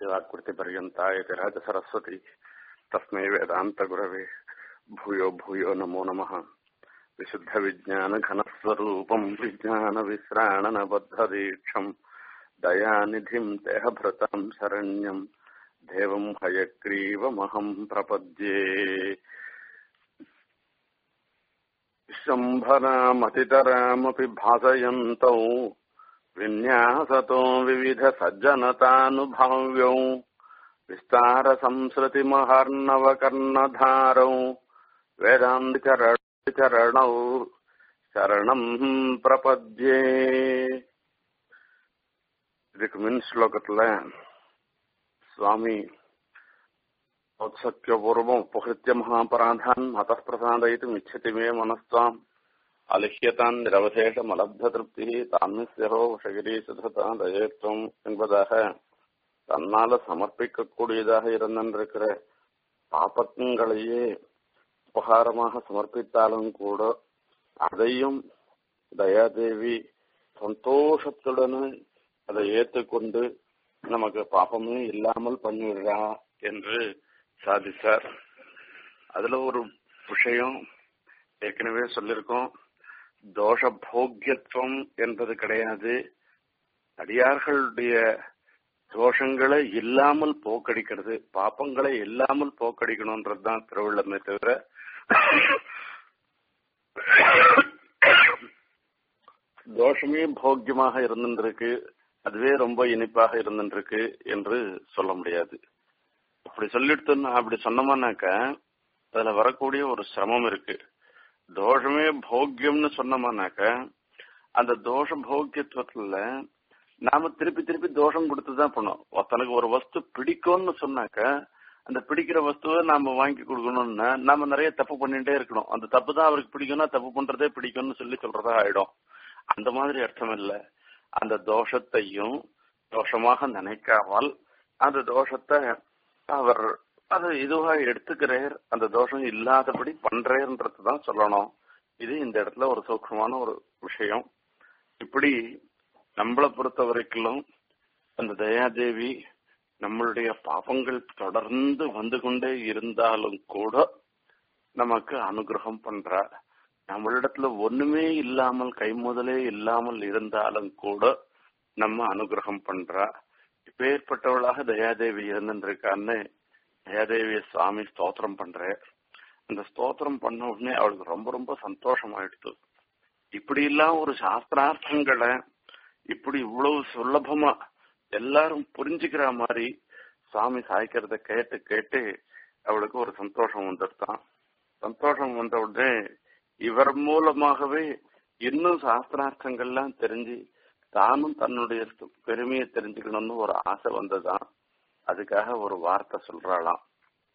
शिवाकृतिपर्यन्ता इति राजसरस्वती तस्मै वेदान्तगुरवे भूयो भूयो नमो नमः विशुद्धविज्ञानघनस्वरूपम् विज्ञानविश्राणनबद्धदीक्षम् दयानिधिम् देहभृताम् शरण्यम् देवम् हयग्रीवमहम् प्रपद्ये शम्भरामतितरामपि भासयन्तौ विन्यासतो विविधसज्जनतानुभाव्यौ विस्तारसंसृतिमहर्णवकर्णधारौ वेदान्तचरणौ சரணம் பிரபத்யே இதுக்கு மின் ஸ்லோகத்துல சுவாமி ఔత్సక్యపూర్వం ఉపహృత్య మహాపరాధాన్ మతః ప్రసాదయితుం ఇచ్చతి మే మనస్వాం அலஹியதான் நிரவசேஷமலப்த திருப்தி தாமியோ விஷகிரீசுதா தயேத்வம் என்பதாக தன்னால சமர்ப்பிக்கக்கூடியதாக இருந்திருக்கிற பாபங்களையே உபகாரமாக சமர்ப்பித்தாலும் கூட அதையும் தயாதேவி சந்தோஷத்துடன் அதை ஏற்றுக்கொண்டு நமக்கு பாப்பமே இல்லாமல் பண்ணிவிடுறா என்று சாதித்தார் அதுல ஒரு விஷயம் ஏற்கனவே சொல்லியிருக்கோம் தோஷ போக்கியத்துவம் என்பது கிடையாது அடியார்களுடைய தோஷங்களை இல்லாமல் போக்கடிக்கிறது பாப்பங்களை இல்லாமல் போக்கடிக்கணும்ன்றது தான் திருவள்ளமே தவிர தோஷமே போக்கியமாக இருந்துருக்கு அதுவே ரொம்ப இனிப்பாக இருந்துருக்கு என்று சொல்ல முடியாது அப்படி சொல்லிட்டு அப்படி சொன்னோம்னாக்க அதுல வரக்கூடிய ஒரு சிரமம் இருக்கு தோஷமே போக்கியம்னு சொன்னோம்னாக்க அந்த தோஷ போக்கியத்துவத்துல நாம திருப்பி திருப்பி தோஷம் கொடுத்துதான் பண்ணோம் ஒருத்தனுக்கு ஒரு வஸ்து பிடிக்கும்னு சொன்னாக்க அந்த பிடிக்கிற வஸ்துவை நாம வாங்கி கொடுக்கணும்னா நாம நிறைய தப்பு பண்ணிட்டே இருக்கணும் அந்த தப்பு தான் அவருக்கு பிடிக்கும்னா தப்பு பண்றதே பிடிக்கும்னு சொல்லி சொல்றதா ஆயிடும் அந்த மாதிரி அர்த்தம் இல்ல அந்த தோஷத்தையும் தோஷமாக நினைக்காமல் அந்த தோஷத்தை அவர் அது இதுவா எடுத்துக்கிறார் அந்த தோஷம் இல்லாதபடி பண்றேன்றது தான் சொல்லணும் இது இந்த இடத்துல ஒரு சூக்ஷமான ஒரு விஷயம் இப்படி நம்மளை பொறுத்த வரைக்கும் அந்த தயாதேவி நம்மளுடைய பாபங்கள் தொடர்ந்து வந்து கொண்டே இருந்தாலும் கூட நமக்கு அனுகிரகம் பண்றா நம்மளிடத்துல ஒண்ணுமே இல்லாமல் கை முதலே இல்லாமல் இருந்தாலும் கூட நம்ம அனுகிரகம் பண்றா இப்பேற்பட்டவளாக தயாதேவி இருந்துருக்கான்னு தயாதேவிய சுவாமி ஸ்தோத்திரம் பண்ற அந்த ஸ்தோத்திரம் பண்ண உடனே அவளுக்கு ரொம்ப ரொம்ப சந்தோஷமாயிடுது இப்படி எல்லாம் ஒரு சாஸ்திரார்த்தங்களை இப்படி இவ்வளவு சுலபமா எல்லாரும் புரிஞ்சுக்கிற மாதிரி சுவாமி சாய்க்கிறத கேட்டு கேட்டு அவளுக்கு ஒரு சந்தோஷம் வந்துடுதான் சந்தோஷம் வந்த உடனே இவர் மூலமாகவே இன்னும் சாஸ்திரார்த்தங்கள்லாம் தெரிஞ்சு தானும் தன்னுடைய பெருமையை தெரிஞ்சுக்கணும்னு ஒரு ஆசை வந்ததுதான் அதுக்காக ஒரு வார்த்தை சொல்றாளாம்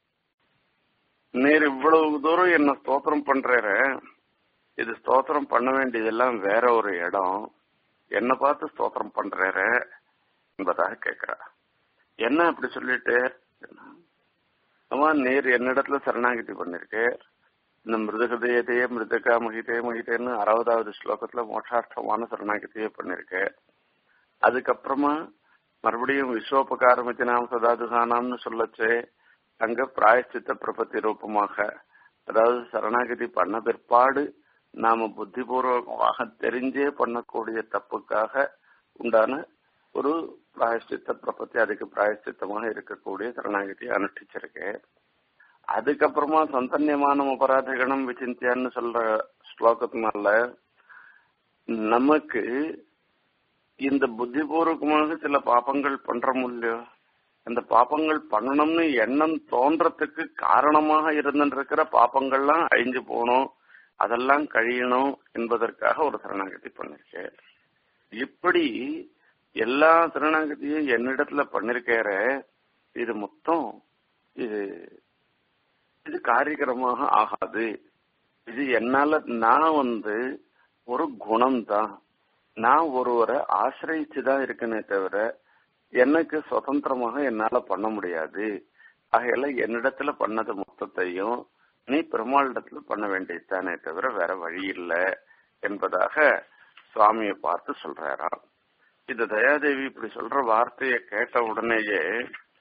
நீர் இவ்வளவு தூரம் என்ன ஸ்தோத்திரம் பண்ற இது ஸ்தோத்திரம் பண்ண வேண்டியதெல்லாம் வேற ஒரு இடம் என்ன பார்த்து ஸ்தோத்திரம் பண்ற என்பதாக கேட்கிறா என்ன அப்படி சொல்லிட்டு அவன் நீர் என்னிடத்துல சரணாகிதி பண்ணிருக்க இந்த மிருதகதயத்தையே மிருதகா மகிதே மகிதேன்னு அறுபதாவது ஸ்லோகத்துல மோட்சார்த்தமான சரணாகிதியே பண்ணிருக்க அதுக்கப்புறமா மறுபடியும் விஸ்வோபகாரமித்தி நாம் சதாதுகானாம்னு சொல்லச்சே அங்க பிராயச்சித்த பிரபத்தி ரூபமாக அதாவது சரணாகதி பண்ண பிற்பாடு நாம புத்திபூர்வமாக தெரிஞ்சே பண்ணக்கூடிய தப்புக்காக உண்டான ஒரு பிராயஷ்டித்த பிரபத்தி அதுக்கு பிராயஷ்டித்தமாக இருக்கக்கூடிய சரணாகதியை அனுஷ்டிச்சிருக்கேன் அதுக்கப்புறமா சந்தன்யமான அபராதகணம் விசிந்தியான்னு சொல்ற ஸ்லோகத்தினால நமக்கு இந்த புத்திபூர்வகமாக சில பாப்பங்கள் பண்ற முடியும் அந்த பாப்பங்கள் பண்ணணும்னு எண்ணம் தோன்றதுக்கு காரணமாக இருந்துருக்கிற பாப்பங்கள்லாம் அழிஞ்சு போகணும் அதெல்லாம் கழியணும் என்பதற்காக ஒரு சரணாகதி பண்ணிருக்கேன் இப்படி எல்லா சரணாகதியும் என்னிடத்துல பண்ணிருக்கிற இது மொத்தம் இது இது காரியகரமாக ஆகாது இது என்னால நான் வந்து ஒரு குணம் தான் நான் ஒருவரை ஆசிரியிச்சுதான் இருக்கனே தவிர எனக்கு சுதந்திரமாக என்னால பண்ண முடியாது ஆகையால என்னிடத்துல பண்ணது மொத்தத்தையும் நீ பெருமாளிடத்துல பண்ண வேண்டியதுதானே தவிர வேற வழி இல்லை என்பதாக சுவாமியை பார்த்து சொல்றாராம் இது தயாதேவி இப்படி சொல்ற வார்த்தையை கேட்ட உடனேயே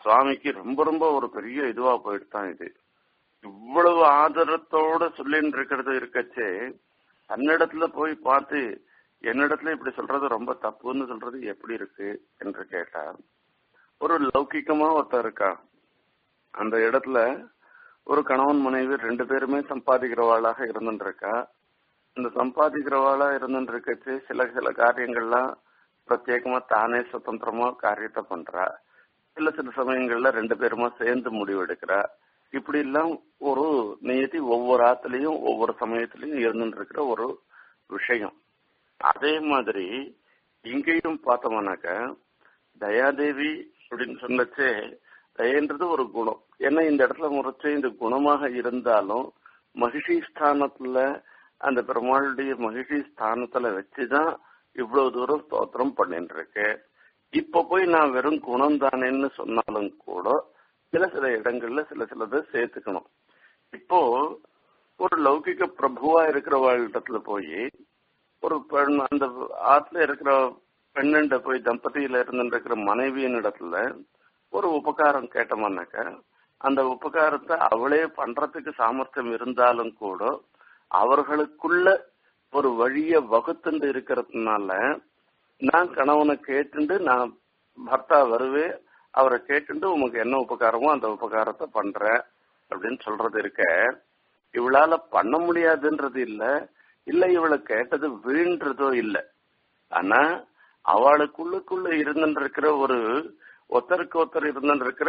சுவாமிக்கு ரொம்ப ரொம்ப ஒரு பெரிய இதுவா போயிட்டு இது இவ்வளவு ஆதரத்தோட சொல்லின்னு இருக்கிறது இருக்கச்சே தன்னிடத்துல போய் பார்த்து என்னிடத்துல இப்படி சொல்றது ரொம்ப தப்புன்னு சொல்றது எப்படி இருக்கு என்று கேட்டா ஒரு லௌகிக்கமா ஒருத்தர் இருக்கா அந்த இடத்துல ஒரு கணவன் மனைவி ரெண்டு பேருமே சம்பாதிக்கிறவாளாக இருந்துருக்கா இந்த சம்பாதிக்கிறவாளா இருந்துருக்கச்சு சில சில காரியங்கள்லாம் பிரத்யேகமா தானே சுதந்திரமா காரியத்தை பண்றா சில சில சமயங்கள்ல ரெண்டு பேருமா சேர்ந்து முடிவெடுக்கிறா இப்படி எல்லாம் ஒரு நியதி ஒவ்வொரு ஆத்துலயும் ஒவ்வொரு சமயத்திலயும் இருந்துட்டு இருக்கிற ஒரு விஷயம் அதே மாதிரி இங்கேயும் பார்த்தோம்னாக்க தயாதேவி அப்படின்னு சொன்னச்சே தயன்றது ஒரு குணம் ஏன்னா இந்த இடத்துல முறைச்சு இந்த குணமாக இருந்தாலும் மகிஷி ஸ்தானத்துல அந்த பெருமாளுடைய மகிஷி ஸ்தானத்துல வச்சுதான் இவ்வளவு தூரம் ஸ்தோத்திரம் பண்ணிட்டு இருக்கு இப்ப போய் நான் வெறும் குணம் தானேன்னு சொன்னாலும் கூட சில சில இடங்கள்ல சில சிலதை சேர்த்துக்கணும் இப்போ ஒரு லௌகிக பிரபுவா இருக்கிறவர்களிடத்துல போய் ஒரு பெண் அந்த ஆத்துல இருக்கிற பெண்ணண்ட போய் தம்பதியில இருந்து இருக்கிற மனைவியின் இடத்துல ஒரு உபகாரம் கேட்டோம்னாக்க அந்த உபகாரத்தை அவளே பண்றதுக்கு சாமர்த்தியம் இருந்தாலும் கூட அவர்களுக்குள்ள ஒரு வழிய வகுத்துண்டு இருக்கிறதுனால நான் கணவனை கேட்டுண்டு நான் பர்த்தா வருவேன் அவரை கேட்டுண்டு உமக்கு என்ன உபகாரமோ அந்த உபகாரத்தை பண்றேன் அப்படின்னு சொல்றது இருக்க இவளால பண்ண முடியாதுன்றது இல்ல இல்ல இவளை கேட்டது வீண்றதோ இல்ல ஆனா அவளுக்குள்ளுக்குள்ள இருந்துருக்கிற ஒரு ஒருத்தருக்கு ஒருத்தர் இருந்துருக்கிற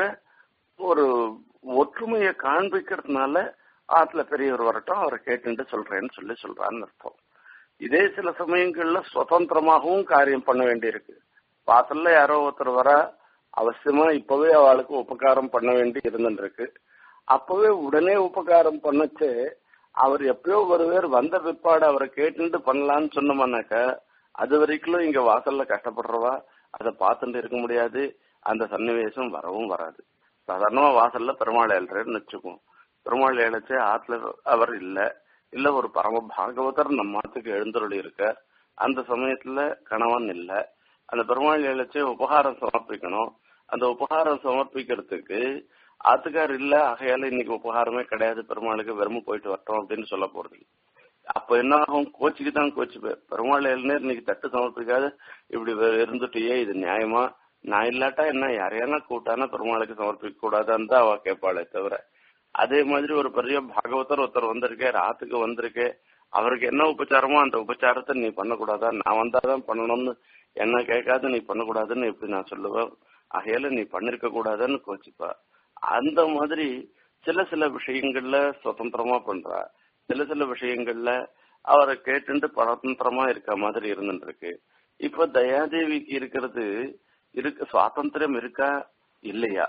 ஒரு ஒற்றுமையை காண்பிக்கிறதுனால ஆத்துல பெரியவர் வரட்டும் அவரை கேட்டுட்டு சொல்றேன்னு சொல்லி சொல்றான்னு அர்த்தம் இதே சில சமயங்கள்ல சுதந்திரமாகவும் காரியம் பண்ண வேண்டியிருக்கு வாசல்ல யாரோ ஒருத்தர் வர அவசியமா இப்பவே அவளுக்கு உபகாரம் பண்ண வேண்டி இருந்துருக்கு அப்பவே உடனே உபகாரம் பண்ணச்சு அவர் எப்பயோ ஒருவர் வந்த பிற்பாடு அவரை கேட்டுட்டு பண்ணலான்னு சொன்னோம்னாக்க அது வரைக்கும் இங்க வாசல்ல கஷ்டப்படுறவா அதை பார்த்துட்டு இருக்க முடியாது அந்த சன்னிவேசம் வரவும் வராது சாதாரணமா வாசல்ல பெருமாள் ஏழ்றேன்னு வச்சுக்குவோம் பெருமாள் ஏழைச்சு ஆத்துல அவர் இல்ல இல்ல ஒரு பரம பாகவதர் நம்ம ஆத்துக்கு எழுந்தருளி இருக்க அந்த சமயத்துல கணவன் இல்ல அந்த பெருமாள் ஏழைச்சு உபகாரம் சமர்ப்பிக்கணும் அந்த உபகாரம் சமர்ப்பிக்கிறதுக்கு ஆத்துக்கார் இல்ல ஆகையால இன்னைக்கு உபகாரமே கிடையாது பெருமாளுக்கு வெறும் போயிட்டு வரட்டும் அப்படின்னு சொல்ல போறது அப்ப என்ன ஆகும் கோச்சிக்கு தான் கோச்சுப்பேன் பெருமாள் எழுநேர் இன்னைக்கு தட்டு சமர்ப்பிக்காத இப்படி இருந்துட்டியே இது நியாயமா நான் இல்லாட்டா என்ன யாரையானா கூட்டானா பெருமாளுக்கு சமர்ப்பிக்க கூடாதான்னு தான் அவ கேட்பாளே தவிர அதே மாதிரி ஒரு பெரிய பாகவதர் ஒருத்தர் வந்திருக்கே ராத்துக்கு வந்திருக்கே அவருக்கு என்ன உபச்சாரமோ அந்த உபச்சாரத்தை நீ பண்ணக்கூடாதா நான் வந்தாதான் பண்ணணும்னு என்ன கேட்காத நீ பண்ணக்கூடாதுன்னு எப்படி நான் சொல்லுவேன் ஆகையால நீ பண்ணிருக்க கூடாதுன்னு கோச்சிப்பா அந்த மாதிரி சில சில விஷயங்கள்ல சுதந்திரமா பண்றா சில சில விஷயங்கள்ல அவரை கேட்டுட்டு பரதந்திரமா இருக்க மாதிரி இருந்துட்டு இருக்கு இப்ப தயாதேவிக்கு இருக்கிறது இருக்கு சுவாதந்திரம் இருக்கா இல்லையா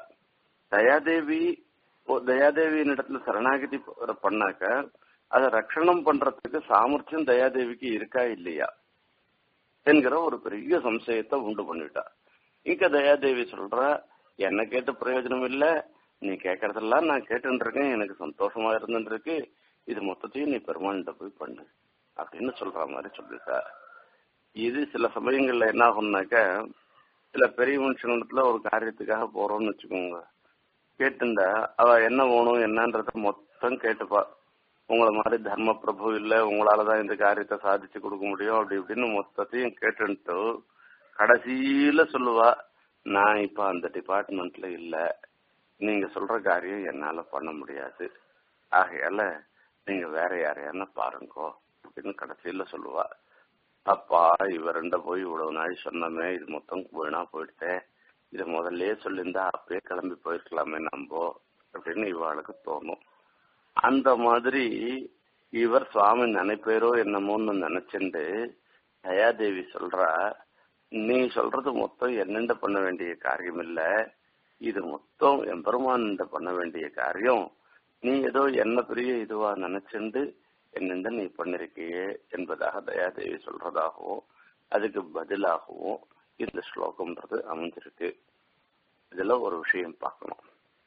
தயாதேவி தயாதேவியின் இடத்துல சரணாகதி பண்ணாக்க அதை ரட்சணம் பண்றதுக்கு சாமர்த்தியம் தயாதேவிக்கு இருக்கா இல்லையா என்கிற ஒரு பெரிய சம்சயத்தை உண்டு பண்ணிட்டா இங்க தயாதேவி சொல்ற என்ன கேட்டு பிரயோஜனம் இல்ல நீ கேட்கறதெல்லாம் நான் கேட்டுட்டு இருக்கேன் எனக்கு சந்தோஷமா இருந்துட்டு இருக்கு இது மொத்தத்தையும் நீ பெருமாள்கிட்ட போய் பண்ணு அப்படின்னு சொல்ற மாதிரி சொல்லிட்டா இது சில சமயங்கள்ல என்ன ஆகும்னாக்க சில பெரிய மனுஷனிடத்துல ஒரு காரியத்துக்காக போறோம்னு வச்சுக்கோங்க கேட்டுண்டா அவ என்ன வேணும் என்னன்றத மொத்தம் கேட்டுப்பா உங்களை மாதிரி தர்ம பிரபு இல்ல உங்களாலதான் இந்த காரியத்தை சாதிச்சு கொடுக்க முடியும் அப்படி இப்படின்னு மொத்தத்தையும் கேட்டுன்ட்டு கடைசியில சொல்லுவா நான் இப்ப அந்த டிபார்ட்மெண்ட்ல இல்ல நீங்க சொல்ற காரியம் என்னால பண்ண முடியாது ஆகையால நீங்க வேற யாரையான பாருங்கோ அப்படின்னு கடைசியில சொல்லுவா அப்பா இவ ரெண்ட போய் இவ்வளவு நாள் சொன்னமே இது மொத்தம் வீணா போயிடுத்தே இத முதல்ல சொல்லியிருந்தா அப்பயே கிளம்பி போயிருக்கலாமே நம்போ அப்படின்னு இவாளுக்கு தோணும் அந்த மாதிரி இவர் சுவாமி நினைப்பேரோ என்னமோன்னு நினைச்சுண்டு தயாதேவி சொல்றா நீ சொல்றது மொத்தம் என்னென்ன பண்ண வேண்டிய காரியம் இல்ல இது மொத்தம் எம்பெருமான் பண்ண வேண்டிய காரியம் நீ ஏதோ என்ன பெரிய இதுவா நினைச்சுண்டு என்னென்ன நீ பண்ணிருக்கியே என்பதாக தயாதேவி சொல்றதாகவும் அதுக்கு பதிலாகவும் இந்த ஸ்லோகம்ன்றது அமைஞ்சிருக்கு இதுல ஒரு விஷயம் பார்க்கணும்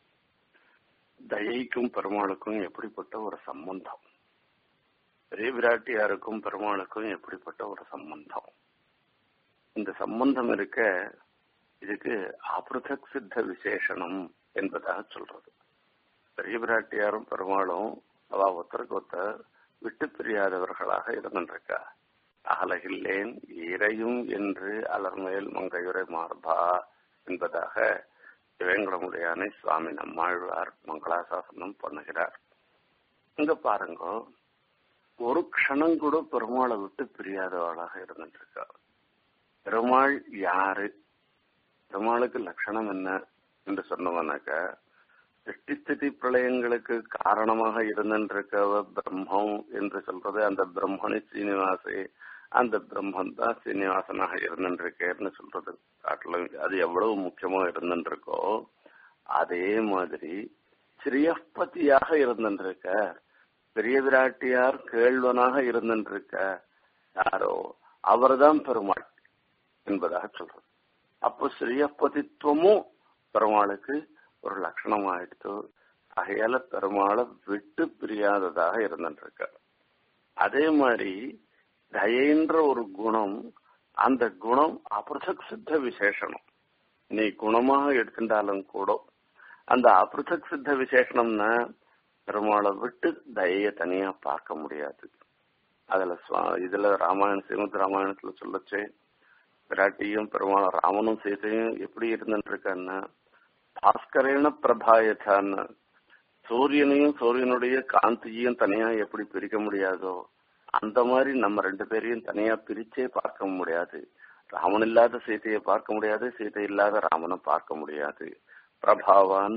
தயைக்கும் பெருமாளுக்கும் எப்படிப்பட்ட ஒரு சம்பந்தம் பெரிய விராட்டியாருக்கும் பெருமாளுக்கும் எப்படிப்பட்ட ஒரு சம்பந்தம் இந்த சம்பந்தம் இருக்க இதுக்கு அபிருதக் சித்த விசேஷனம் என்பதாக சொல்றது பெரிய பிராட்டியாரும் பெருமாளும் அவ ஒருத்தருக்கு ஒருத்தர் விட்டு பிரியாதவர்களாக இருந்திருக்கா அகலகில்லேன் இறையும் என்று அலர்மேல் மங்கையுரை மார்பா என்பதாக வேங்கடமுடையானை சுவாமி நம்மாழ்வார் மங்களாசாசனம் பண்ணுகிறார் இங்க பாருங்க ஒரு க்ஷணம் கூட பெருமாளை விட்டு பிரியாதவளாக இருந்துட்டு பெருமாள் யாரு பெருமாளுக்கு லட்சணம் என்ன என்று சொன்னவனாக்க சிருஷ்டிஸ்திதி பிரளயங்களுக்கு காரணமாக இருந்திருக்கவ பிரம்மம் என்று சொல்றது அந்த பிரம்மனி சீனிவாசே அந்த பிரம்மன் தான் சீனிவாசனாக இருந்துருக்கேன்னு சொல்றது காட்டிலும் அது எவ்வளவு முக்கியமா இருந்துருக்கோ அதே மாதிரி ஸ்ரீயப்பதியாக இருந்துருக்க பெரிய விராட்டியார் கேள்வனாக இருந்துருக்க யாரோ அவர்தான் பெருமாள் என்பதாக சொல்றது அப்போ ஸ்ரீயப்பதித்துவமும் பெருமாளுக்கு ஒரு லட்சணம் ஆயிடுத்து ஆகையால பெருமாளை விட்டு பிரியாததாக இருந்துருக்கார் அதே மாதிரி தயன்ற ஒரு குணம் அந்த குணம் அபிருதக் சித்த விசேஷனம் நீ குணமாக எடுத்துட்டாலும் கூட அந்த அபிருதக் சித்த விசேஷனம்னா பெருமாளை விட்டு தயைய தனியா பார்க்க முடியாது அதுல இதுல ராமாயண ஸ்ரீமத் ராமாயணத்துல சொல்லச்சே விராட்டியும் பெருமாள் ராமனும் சீதையும் எப்படி இருந்துட்டு இருக்கான்னா பாஸ்கரேன பிரபாயத்தான்னு சூரியனையும் சூரியனுடைய காந்தியையும் தனியா எப்படி பிரிக்க முடியாதோ அந்த மாதிரி நம்ம ரெண்டு பேரையும் தனியா பிரிச்சே பார்க்க முடியாது ராமன் இல்லாத சீதையை பார்க்க முடியாது சீதை இல்லாத ராமனை பார்க்க முடியாது பிரபாவான்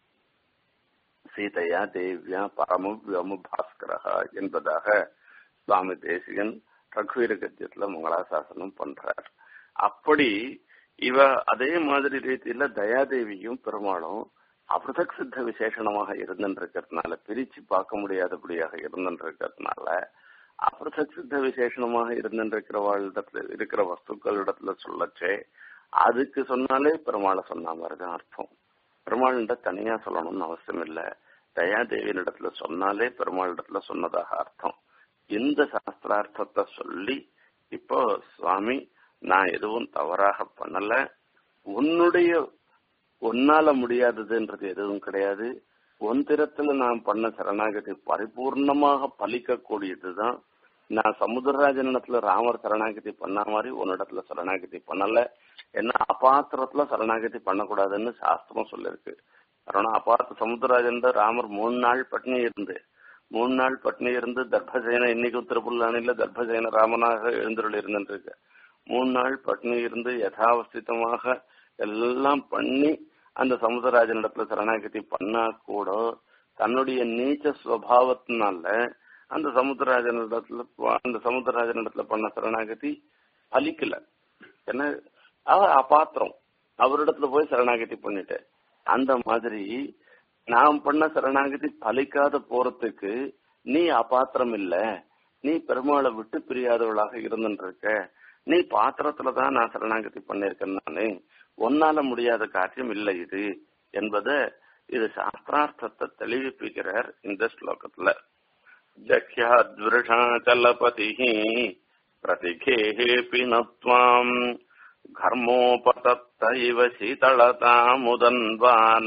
சீதையா தேவ்யா பரம வியம பாஸ்கரா என்பதாக சுவாமி தேசிகன் ரகுவீர கத்தியத்துல மங்களாசாசனம் பண்றார் அப்படி இவ அதே மாதிரி ரீதியில தயாதேவியும் பெருமாளும் அபிருதக் சித்த விசேஷணமாக இருந்துருக்கிறதுனால பிரிச்சு பார்க்க முடியாதபடியாக இருந்துருக்கிறதுனால அபிருதக் சித்த விசேஷணமாக இருந்துருக்கிறவாளிடத்துல இருக்கிற வஸ்துக்களிடத்துல சொல்லச்சே அதுக்கு சொன்னாலே பெருமாளை சொன்ன மாதிரிதான் அர்த்தம் பெருமாள்கிட்ட தனியா சொல்லணும்னு அவசியம் இல்லை தயாதேவியினிடத்துல சொன்னாலே பெருமாளிடத்துல சொன்னதாக அர்த்தம் இந்த சாஸ்திரார்த்தத்தை சொல்லி இப்போ சுவாமி நான் எதுவும் தவறாக பண்ணல உன்னுடைய உன்னால முடியாததுன்றது எதுவும் கிடையாது உன் திறத்துல நான் பண்ண சரணாகதி பரிபூர்ணமாக பலிக்கக்கூடியதுதான் நான் சமுத்திரராஜனிடத்துல ராமர் சரணாகதி பண்ண மாதிரி உன்னிடத்துல சரணாகதி பண்ணல என்ன அபாத்திரத்துல சரணாகதி பண்ணக்கூடாதுன்னு சாஸ்திரம் சொல்லிருக்கு காரணம் அபாத்திர சமுத்திரராஜன் ராமர் மூணு நாள் பட்னி இருந்து மூணு நாள் பட்னி இருந்து தர்பசேன இன்னைக்கும் திருப்புல்லானில தர்பசேன ராமனாக எழுந்தருள் இருந்துருக்கு மூணு நாள் பட்னி இருந்து யதாவஸ்திதமாக எல்லாம் பண்ணி அந்த சமுதிரராஜனிடத்துல சரணாகதி பண்ணா கூட தன்னுடைய நீச்ச சுவாவத்தினால அந்த சமுத்திரராஜனிடத்துல அந்த சமுத்திரராஜனிடத்துல பண்ண சரணாகதி பலிக்கல ஏன்னா அவ அபாத்திரம் அவரிடத்துல போய் சரணாகதி பண்ணிட்டு அந்த மாதிரி நாம் பண்ண சரணாகதி பலிக்காத போறதுக்கு நீ அபாத்திரம் இல்ல நீ பெருமாளை விட்டு பிரியாதவளாக இருந்துருக்க நீ பாத்திரத்துலதான் நான் சரணாகதி பண்ணிருக்கேன் நானு ஒன்னால முடியாத காரியம் இல்லை இது என்பதை இது சாஸ்திரார்த்தத்தை தெளிவிப்பிக்கிறார் இந்த ஸ்லோகத்துல ஜக்யாத்விருஷாச்சலபதி பிரதிகேபி நத்வாம் घर्मोपतप्त इव शीतलतामुदन्वान्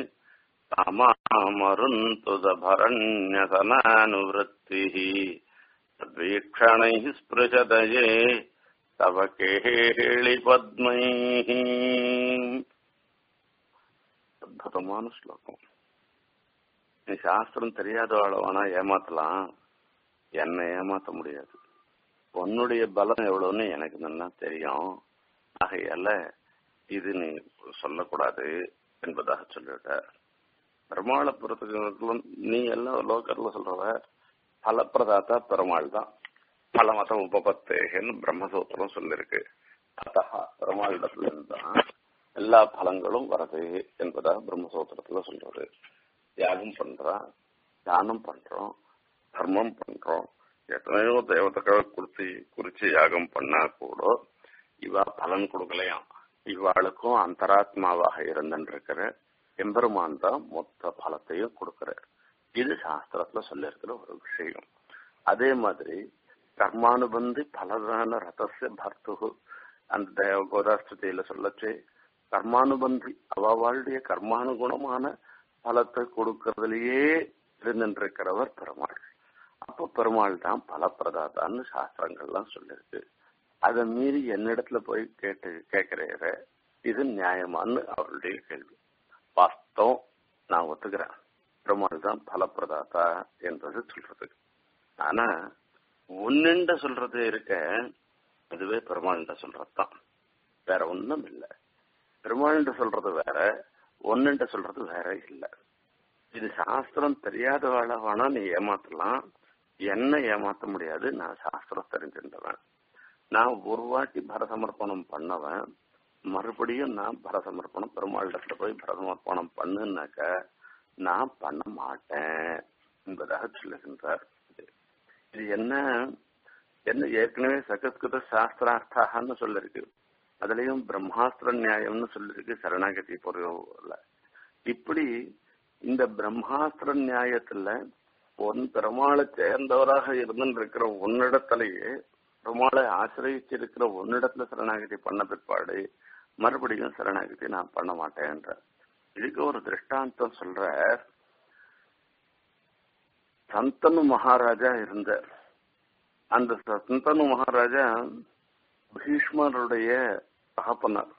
तामामरुन्तुदभरण्यसनानुवृत्तिः तद्वीक्षणैः स्पृशदये तव केळिपद्मैः அற்புதமான ஸ்லோகம் நீ சாஸ்திரம் தெரியாதவளவானா ஏமாத்தலாம் என்னை ஏமாத்த முடியாது உன்னுடைய பலம் எவ்வளவுன்னு எனக்கு நல்லா தெரியும் ஆகையால இது நீ சொல்லக்கூடாது என்பதாக சொல்லிவிட்ட பெருமாளை பொறுத்தவரைக்கும் நீ எல்லாம் லோக்கர்ல சொல்றவ பலப்பிரதாத்தா பெருமாள் தான் பல மதம் உபபத்தேகன்னு பிரம்மசூத்திரம் சொல்லிருக்கு அத்தா பெருமாளிடத்துல இருந்தான் எல்லா பலங்களும் வருது என்பதாக பிரம்மசூத்திரத்துல சொல்றது தியாகம் பண்றான் தானம் பண்றோம் தர்மம் பண்றோம் எத்தனையோ தேவதைகளை குறிச்சு குறிச்சு யாகம் பண்ணா கூட இவா பலன் கொடுக்கலையாம் இவாளுக்கும் அந்தராத்மாவாக இருந்திருக்கிற எம்பெருமான் தான் மொத்த பலத்தையும் கொடுக்கிறார் இது சாஸ்திரத்துல சொல்லியிருக்கிற ஒரு விஷயம் அதே மாதிரி கர்மானுபந்தி பலதான ரதசிய பர்த்து அந்த கோதாஸ்தியில சொல்லச்சு கர்மானுபந்தி அவளுடைய கர்மானுகுணமான பலத்தை கொடுக்கறதுலயே இருந்துருக்கிறவர் பெருமாள் அப்ப பெருமாள் தான் பலப்பிரதாதான்னு சாஸ்திரங்கள்லாம் சொல்லிருக்கு அதை மீறி என்னிடத்துல போய் கேட்டு கேட்கிறேற இது நியாயமான்னு அவருடைய கேள்வி வாஸ்தவம் நான் ஒத்துக்கிறேன் பெருமாள் தான் பலப்பிரதாதா என்பது சொல்றது ஆனா ஒன்னுண்ட சொல்றது இருக்க அதுவே பெருமாள்கிட்ட சொல்றதுதான் வேற ஒண்ணும் இல்லை பெருமாள்கிட்ட சொல்றது வேற ஒன்னுண்ட சொல்றது வேற இல்லை இது சாஸ்திரம் தெரியாதவாள வேணா நீ ஏமாத்தலாம் என்ன ஏமாத்த முடியாது நான் சாஸ்திரம் தெரிஞ்சிருந்தவன் நான் ஒரு வாட்டி பரசமர்ப்பணம் பண்ணவன் மறுபடியும் நான் பரசமர்ப்பணம் பெருமாளிடத்துல போய் பரசமர்ப்பணம் பண்ணுனாக்க நான் பண்ண மாட்டேன் என்பதாக சொல்லுகின்றார் இது என்ன என்ன ஏற்கனவே சகஸ்கிருத சாஸ்திரார்த்தான்னு சொல்லிருக்கு அதுலயும் பிரம்மாஸ்திர நியாயம்னு சொல்லிருக்கு சரணாகதி பொருள் இப்படி இந்த பிரம்மாஸ்திர நியாயத்துல பொன் பெருமாளை சேர்ந்தவராக இருந்துருக்கிற உன்னிடத்திலேயே பெருமாளை ஆசிரியச்சிருக்கிற உன்னிடத்துல சரணாகதி பண்ண பிற்பாடு மறுபடியும் சரணாகதி நான் பண்ண மாட்டேன்ற இதுக்கு ஒரு திருஷ்டாந்தம் சொல்ற சந்தனு மகாராஜா இருந்தார் அந்த சந்தனு மகாராஜா பீஷ்மருடைய தகப்பனார்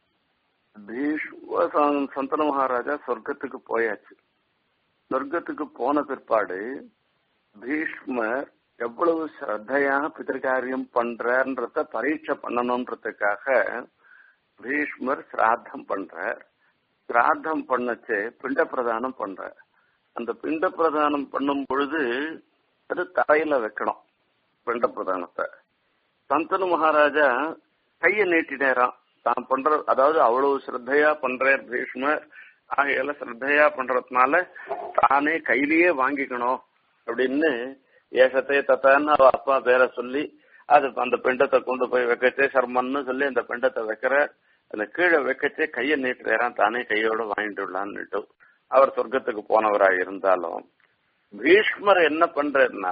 பீஷ்ம சந்தன மகாராஜா சொர்க்கத்துக்கு போயாச்சு சொர்க்கத்துக்கு போன பிற்பாடு பீஷ்மர் எவ்வளவு ஸ்ரத்தையாக பிதற்காரியம் பண்றன்றத பரீட்சை பண்ணணும்ன்றதுக்காக பீஷ்மர் சிராத்தம் பண்றார் சிராத்தம் பண்ணச்சு பிண்ட பிரதானம் பண்ற அந்த பிண்ட பிரதானம் பண்ணும் பொழுது அது தரையில வைக்கணும் பிண்ட பிரதானத்தை சந்தனு மகாராஜா கைய நீட்டினேராம் தான் பண்ற அதாவது அவ்வளவு ஸ்ரத்தையா பண்றார் பீஷ்மர் ஆகையால ஸ்ரத்தையா பண்றதுனால தானே கையிலேயே வாங்கிக்கணும் அப்படின்னு ஏசத்தை தத்தான்னு அவ அப்பா பேரை சொல்லி அது அந்த பிண்டத்தை கொண்டு போய் வைக்கச்சே சர்மன்னு சொல்லி அந்த பிண்டத்தை வைக்கிற அந்த கீழே வைக்கச்சே கையை நீட்டுறாராம் தானே கையோட வாங்கிட்டு விடலான்னுட்டு அவர் சொர்க்கத்துக்கு போனவராக இருந்தாலும் பீஷ்மர் என்ன பண்றாருன்னா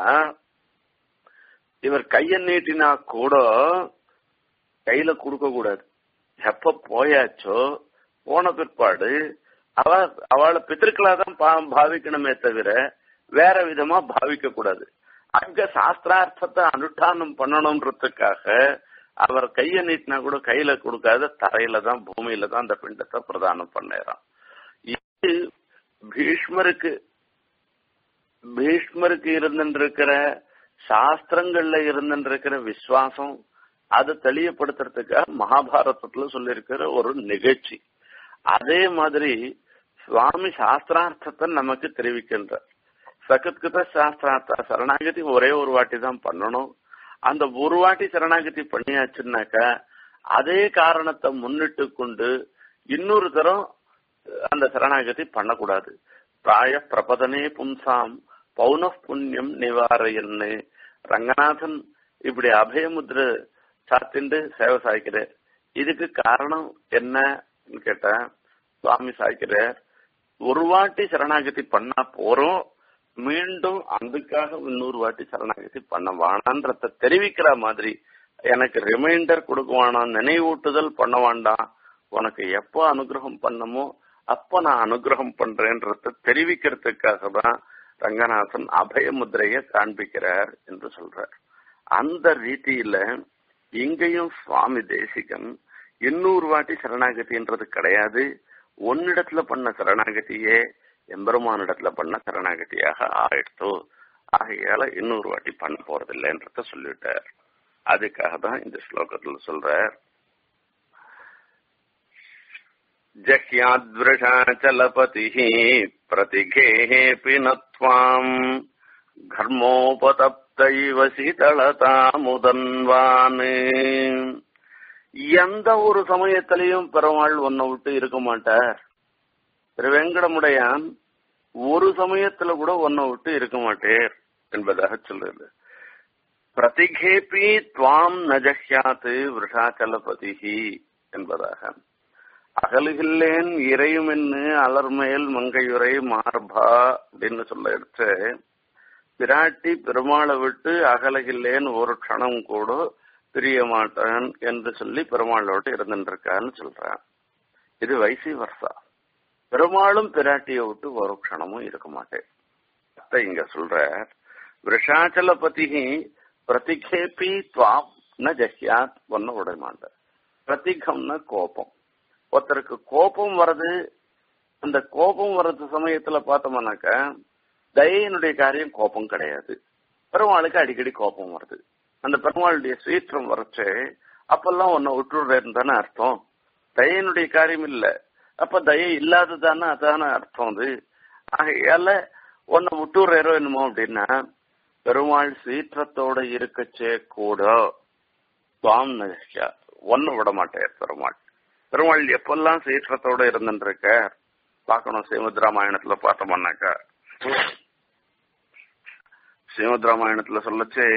இவர் கைய நீட்டினா கூட கையில கொடுக்க கூடாது எப்ப போயாச்சோ போன பிற்பாடு அவ அவளை பித்திருக்களா தான் பாவிக்கணுமே தவிர வேற விதமா பாவிக்க கூடாது அங்க சாஸ்திரார்த்தத்தை அனுஷ்டானம் பண்ணணும்ன்றதுக்காக அவர் கைய நீட்டினா கூட கையில கொடுக்காத தரையில தான் பூமியில தான் அந்த பிண்டத்தை பிரதானம் பண்ணாராம் இது பீஷ்மருக்கு பீஷ்மருக்கு இருந்துருக்கிற சாஸ்திரங்கள்ல இருந்துருக்கிற விசுவாசம் அதை தெளியப்படுத்துறதுக்காக மகாபாரதத்துல சொல்லியிருக்கிற ஒரு நிகழ்ச்சி அதே மாதிரி சுவாமி சாஸ்திரார்த்தத்தை நமக்கு தெரிவிக்கின்றார் சகத்கிருத சாஸ்திரார்த்த சரணாகதி ஒரே ஒரு வாட்டி தான் பண்ணணும் அந்த ஒரு வாட்டி சரணாகதி பண்ணியாச்சுன்னாக்கா அதே காரணத்தை முன்னிட்டு கொண்டு இன்னொரு தரம் அந்த சரணாகதி பண்ணக்கூடாது பிராய பிரபதனே பும்சாம் பௌன புண்ணியம் நிவாரையன்னு ரங்கநாதன் இப்படி அபயமுத்ர சாத்திண்டு சேவை சாய்க்கிறார் இதுக்கு காரணம் என்னன்னு கேட்டா சுவாமி சாய்க்கிறார் ஒரு வாட்டி சரணாகதி பண்ணா போறோம் மீண்டும் அதுக்காக இன்னொரு வாட்டி சரணாகதி பண்ண வேணான்றத தெரிவிக்கிற மாதிரி எனக்கு ரிமைண்டர் கொடுக்குவானாம் நினைவூட்டுதல் பண்ண வேண்டாம் உனக்கு எப்போ அனுகிரகம் பண்ணமோ அப்ப நான் அனுகிரகம் பண்றேன்றத தெரிவிக்கிறதுக்காக தான் ரங்கநாதன் அபய முத்திரைய காண்பிக்கிறார் என்று சொல்றார் அந்த ரீதியில இங்கேயும் சுவாமி தேசிகன் இன்னொரு வாட்டி சரணாகதின்றது கிடையாது ஒன்னிடத்துல பண்ண சரணாகதியே எம்பெருமானிடத்துல பண்ண சரணாகதியாக ஆயிடுத்து ஆகையால இன்னொரு வாட்டி பண்ண போறதில்லைன்றத சொல்லிட்டார் அதுக்காக தான் இந்த ஸ்லோகத்துல சொல்றார் जह्याद्वृषाचलपतिः प्रतिघेऽपि न त्वाम् घर्मोपतप्तैव சீதளதாமுதன்வான் எந்த ஒரு சமயத்திலையும் பெருமாள் உன்னை விட்டு இருக்க மாட்டார் திருவேங்கடமுடையான் ஒரு சமயத்துல கூட உன்னை விட்டு இருக்க மாட்டேர் என்பதாக சொல்றது பிரதிகேபி துவாம் நஜஹ்யாத்து விருஷாச்சலபதிஹி என்பதாக அகலுகில்லேன் இறையுமென்னு அலர்மேல் மங்கையுரை மார்பா அப்படின்னு சொல்ல எடுத்து பிராட்டி பெருமாளை விட்டு அகலகில்லேன் ஒரு க்ஷணம் கூட பிரிய மாட்டான் என்று சொல்லி பெருமாளோடு இருந்துருக்கான்னு சொல்றான் இது வைசி வருஷா பெருமாளும் பிராட்டியை விட்டு ஒரு க்ஷணமும் இருக்க மாட்டேன் அத்தை இங்க சொல்ற விஷாச்சலபதி பிரதிகேபி துவாம் ந ஜஹ்யாத் ஒன்ன விட மாட்டார் பிரதிகம்னா கோபம் ஒருத்தருக்கு கோபம் வருது அந்த கோபம் வர்றது சமயத்துல பார்த்தோம்னாக்க தயனுடைய காரியம் கோபம் கிடையாது பெருமாளுக்கு அடிக்கடி கோபம் வருது அந்த பெருமாளுடைய சீற்றம் வரச்சு அப்பெல்லாம் உன்னை விட்டுடுறேன்னு தானே அர்த்தம் தயனுடைய காரியம் இல்ல அப்ப தய இல்லாததானே அதான அர்த்தம் அது ஆகையால உன்னை விட்டுடுறோ என்னமோ அப்படின்னா பெருமாள் சீற்றத்தோட இருக்கச்சே கூட துவாம் நகா ஒன்னு விட மாட்டேன் பெருமாள் பெருமாள் எப்பெல்லாம் சீற்றத்தோட இருந்துருக்க பார்க்கணும் ஸ்ரீமத் ராமாயணத்துல பார்த்தோம்னாக்கா ஸ்ரீமத் ராமாயணத்துல சொல்லச்சே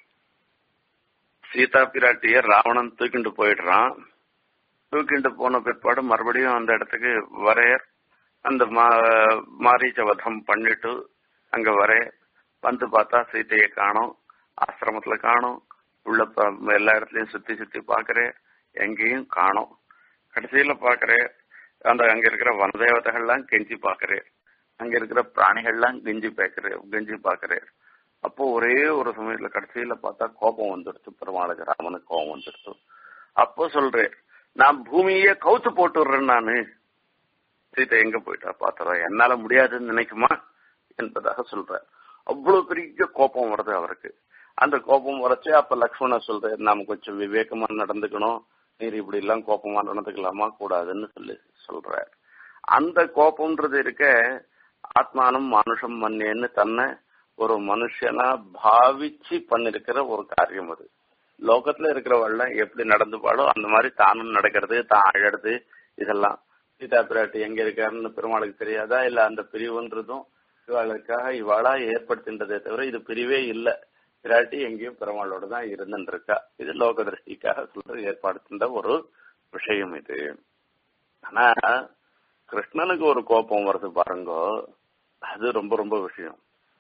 சீதா பிராட்டிய ராவணன் தூக்கிட்டு போயிடுறான் தூக்கிட்டு போன பிற்பாடு மறுபடியும் அந்த இடத்துக்கு வரையர் அந்த மாரீச்ச வதம் பண்ணிட்டு அங்க வரைய வந்து பார்த்தா சீதையை காணும் ஆசிரமத்துல காணும் உள்ள எல்லா இடத்துலயும் சுத்தி சுத்தி பாக்குறேன் எங்கேயும் காணும் கடைசியில பாக்குறேன் அந்த அங்க இருக்கிற வனதேவதைகள்லாம் கெஞ்சி பாக்குறேன் அங்க இருக்கிற பிராணிகள்லாம் கெஞ்சி பேக்குறேன் கெஞ்சி பாக்குறேன் அப்போ ஒரே ஒரு சமயத்துல கடைசியில பார்த்தா கோபம் வந்துடுச்சு பெருமாளுக்கு ராமனுக்கு கோபம் வந்துடுச்சு அப்போ சொல்றேன் நான் பூமியே கவுத்து போட்டுடுறேன் நானு சீத்தை எங்க போயிட்டா பாத்துறேன் என்னால முடியாதுன்னு நினைக்குமா என்பதாக சொல்றேன் அவ்வளவு பெரிய கோபம் வருது அவருக்கு அந்த கோபம் வரச்சு அப்ப லக்ஷ்மணன் சொல்றேன் நாம கொஞ்சம் விவேகமா நடந்துக்கணும் நீர் இப்படி எல்லாம் கோபமா நடந்துக்கலாமா கூடாதுன்னு சொல்லி சொல்றார் அந்த கோபம்ன்றது இருக்க ஆத்மானம் மானுஷம் மன்னேன்னு தன்னை ஒரு மனுஷனா பாவிச்சு பண்ணிருக்கிற ஒரு காரியம் அது லோகத்துல இருக்கிறவள்லாம் எப்படி நடந்துப்பாளோ அந்த மாதிரி தானும் நடக்கிறது தான் அழறது இதெல்லாம் சீதா பிராட்டி எங்க இருக்காருன்னு பெருமாளுக்கு தெரியாதா இல்ல அந்த பிரிவுன்றதும் இவாளுக்காக இவாளா ஏற்படுத்தின்றதே தவிர இது பிரிவே இல்லை பிராட்டி எங்கேயும் பெருமாளோட தான் இருந்துட்டு இருக்கா இது லோக திருஷ்டிக்காக சொல்ற ஏற்படுத்தின்ற ஒரு விஷயம் இது ஆனா கிருஷ்ணனுக்கு ஒரு கோபம் வருது பாருங்கோ அது ரொம்ப ரொம்ப விஷயம்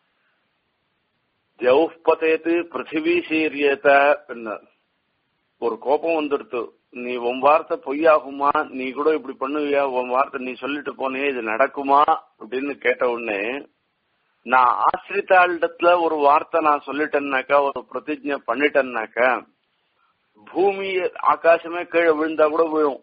ஜவுப்பதேத்து பிருத்திவி சீரியத ஒரு கோபம் வந்துடுத்து நீ உன் வார்த்தை பொய்யாகுமா நீ கூட இப்படி பண்ணுவியா உன் வார்த்தை நீ சொல்லிட்டு போனே இது நடக்குமா அப்படின்னு கேட்ட உடனே நான் ஆசிரித்தாளிடத்துல ஒரு வார்த்தை நான் சொல்லிட்டேன்னாக்கா ஒரு பிரதிஜை பண்ணிட்டேன்னாக்கா பூமி ஆகாசமே கீழே விழுந்தா கூட விழும்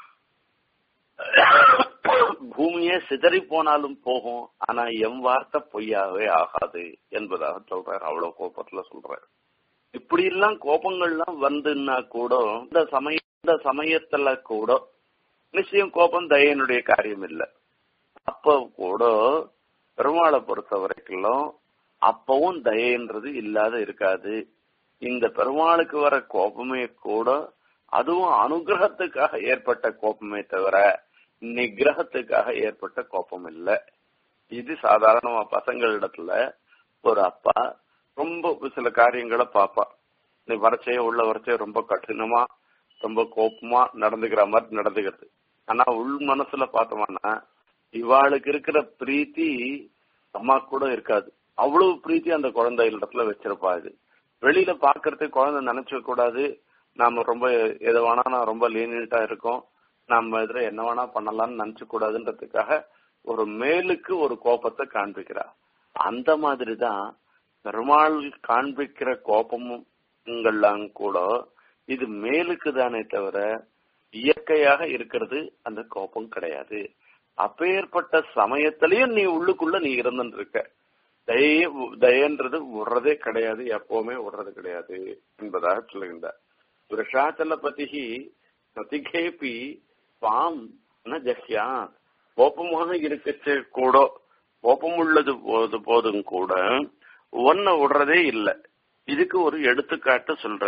பூமியே சிதறி போனாலும் போகும் ஆனா எம் வார்த்தை பொய்யாவே ஆகாது என்பதாக சொல்றாரு அவ்வளவு கோபத்துல சொல்றாரு இப்படி எல்லாம் கோபங்கள்லாம் வந்துன்னா கூட இந்த சமய இந்த சமயத்துல கூட நிச்சயம் கோபம் தயனுடைய காரியம் இல்லை அப்ப கூட பெருமாளை பொறுத்த வரைக்கும் அப்பவும் தயன்றது இல்லாத இருக்காது இந்த பெருமாளுக்கு வர கோபமே கூட அதுவும் அனுகிரகத்துக்காக ஏற்பட்ட கோபமே தவிர நிகிரகத்துக்காக ஏற்பட்ட கோபம் இல்லை இது சாதாரணமா பசங்களிடத்துல ஒரு அப்பா ரொம்ப சில காரியங்களை பாப்பா நீ வரச்சே உள்ள வரச்சே ரொம்ப கடினமா ரொம்ப கோபமா நடந்துக்கிற மாதிரி நடந்துக்கிறது ஆனா உள் மனசுல பார்த்தோம்னா இவாளுக்கு இருக்கிற பிரீத்தி அம்மா கூட இருக்காது அவ்வளவு பிரீத்தி அந்த குழந்தை இடத்துல வச்சிருப்பா இது வெளியில பாக்குறதுக்கு குழந்தை நினைச்சுக்க கூடாது நாம ரொம்ப எது வேணா ரொம்ப லீனியண்டா இருக்கோம் நம்ம எதிர என்ன வேணா பண்ணலாம்னு நினைச்சு கூடாதுன்றதுக்காக ஒரு மேலுக்கு ஒரு கோபத்தை காண்பிக்கிறா அந்த மாதிரி தான் பெருமாள் காண்பிக்கிற கோபமுங்கள்லாம் கூட இது மேலுக்கு தானே தவிர இயற்கையாக இருக்கிறது அந்த கோபம் கிடையாது அப்பேற்பட்ட சமயத்திலயும் நீ உள்ளுக்குள்ள நீ இருந்துட்டு இருக்க தய தயன்றது விடுறதே கிடையாது எப்பவுமே விடுறது கிடையாது என்பதாக சொல்லுகின்றார் விஷாச்சல பதிகி பிரதிகேபி பாம் ஜஹ்யா கோபமாக இருக்கச்சே கூட கோபம் உள்ளது போது போதும் கூட ஒன்ன விடுறதே இல்லை இதுக்கு ஒரு எடுத்துக்காட்டு சொல்ற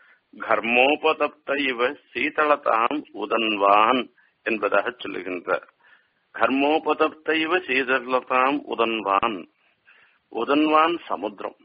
கர்மோபதப்த இவ சீதளதாம் உதன்வான் என்பதாக சொல்லுகின்றார் கர்மோபதப்த இவ சீதளதாம் உதன்வான் உதன்வான் சமுத்திரம்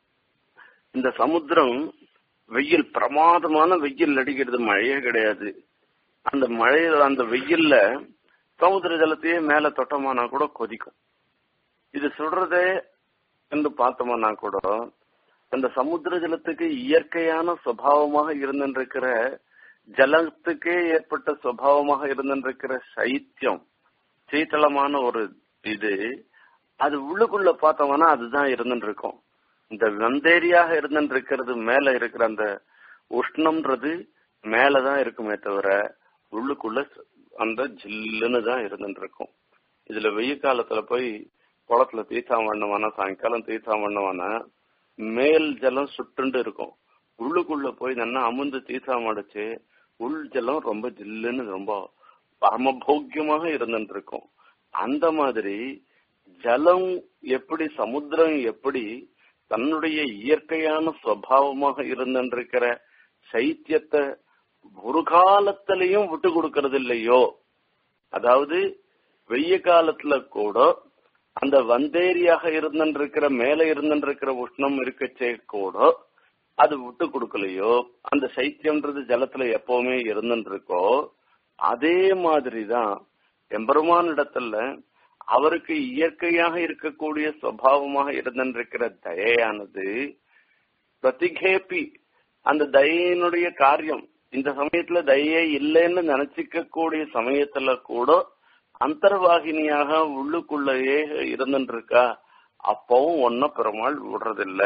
இந்த சமுத்திரம் வெயில் பிரமாதமான வெயில் அடிக்கிறது மழையே கிடையாது அந்த மழையில அந்த வெயில்ல சமுத்திர ஜலத்தையே மேல தொட்டோமானா கூட கொதிக்கும் இது சொல்றதே என்று பார்த்தோம்னா கூட அந்த சமுத்திர ஜலத்துக்கு இயற்கையான சுபாவமாக இருந்திருக்கிற ஜலத்துக்கே ஏற்பட்ட சுவாவமாக இருந்திருக்கிற சைத்தியம் சீத்தளமான ஒரு இது அது உள்ளுக்குள்ள பார்த்தோம்னா அதுதான் இருந்துட்டு இருக்கும் இந்த வந்தேரியாக இருந்துட்டு இருக்கிறது மேல இருக்கிற அந்த உஷ்ணம்ன்றது மேலதான் இருக்குமே தவிர உள்ளுக்குள்ள அந்த ஜில்லுன்னு தான் இருந்துட்டு இருக்கும் இதுல வெயில் காலத்துல போய் குளத்துல தீர்த்தம் பண்ணவானா சாயங்காலம் தீர்த்தம் பண்ணவானா மேல் ஜலம் சுட்டுண்டு இருக்கும் உள்ளுக்குள்ள போய் நல்லா அமுந்து தீர்த்தம் அடிச்சு உள் ஜலம் ரொம்ப ஜில்லுன்னு ரொம்ப பரமபோக்கியமாக இருந்துட்டு இருக்கும் அந்த மாதிரி ஜலம் எப்படி சமுத்திரம் எப்படி தன்னுடைய இயற்கையான சுவாவமாக இருந்திருக்கிற சைத்தியத்தை ஒரு காலத்திலையும் விட்டு கொடுக்கறது இல்லையோ அதாவது வெய்ய காலத்துல கூட அந்த வந்தேரியாக இருந்திருக்கிற மேல இருந்திருக்கிற உஷ்ணம் இருக்கச்சே கூட அது விட்டு கொடுக்கலையோ அந்த சைத்தியம்ன்றது ஜலத்துல எப்பவுமே இருந்துருக்கோ அதே மாதிரிதான் எம்பெருமான் இடத்துல அவருக்கு இயற்கையாக இருக்கக்கூடிய சுவாவமாக இருந்திருக்கிற தயையானது பிரதிகேபி அந்த தயையினுடைய காரியம் இந்த சமயத்துல தயை இல்லைன்னு நினைச்சிக்க கூடிய சமயத்துல கூட அந்தர்வாகினியாக உள்ளுக்குள்ளேயே இருந்துட்டு இருக்கா அப்பவும் ஒன்ன பெருமாள் விடுறதில்ல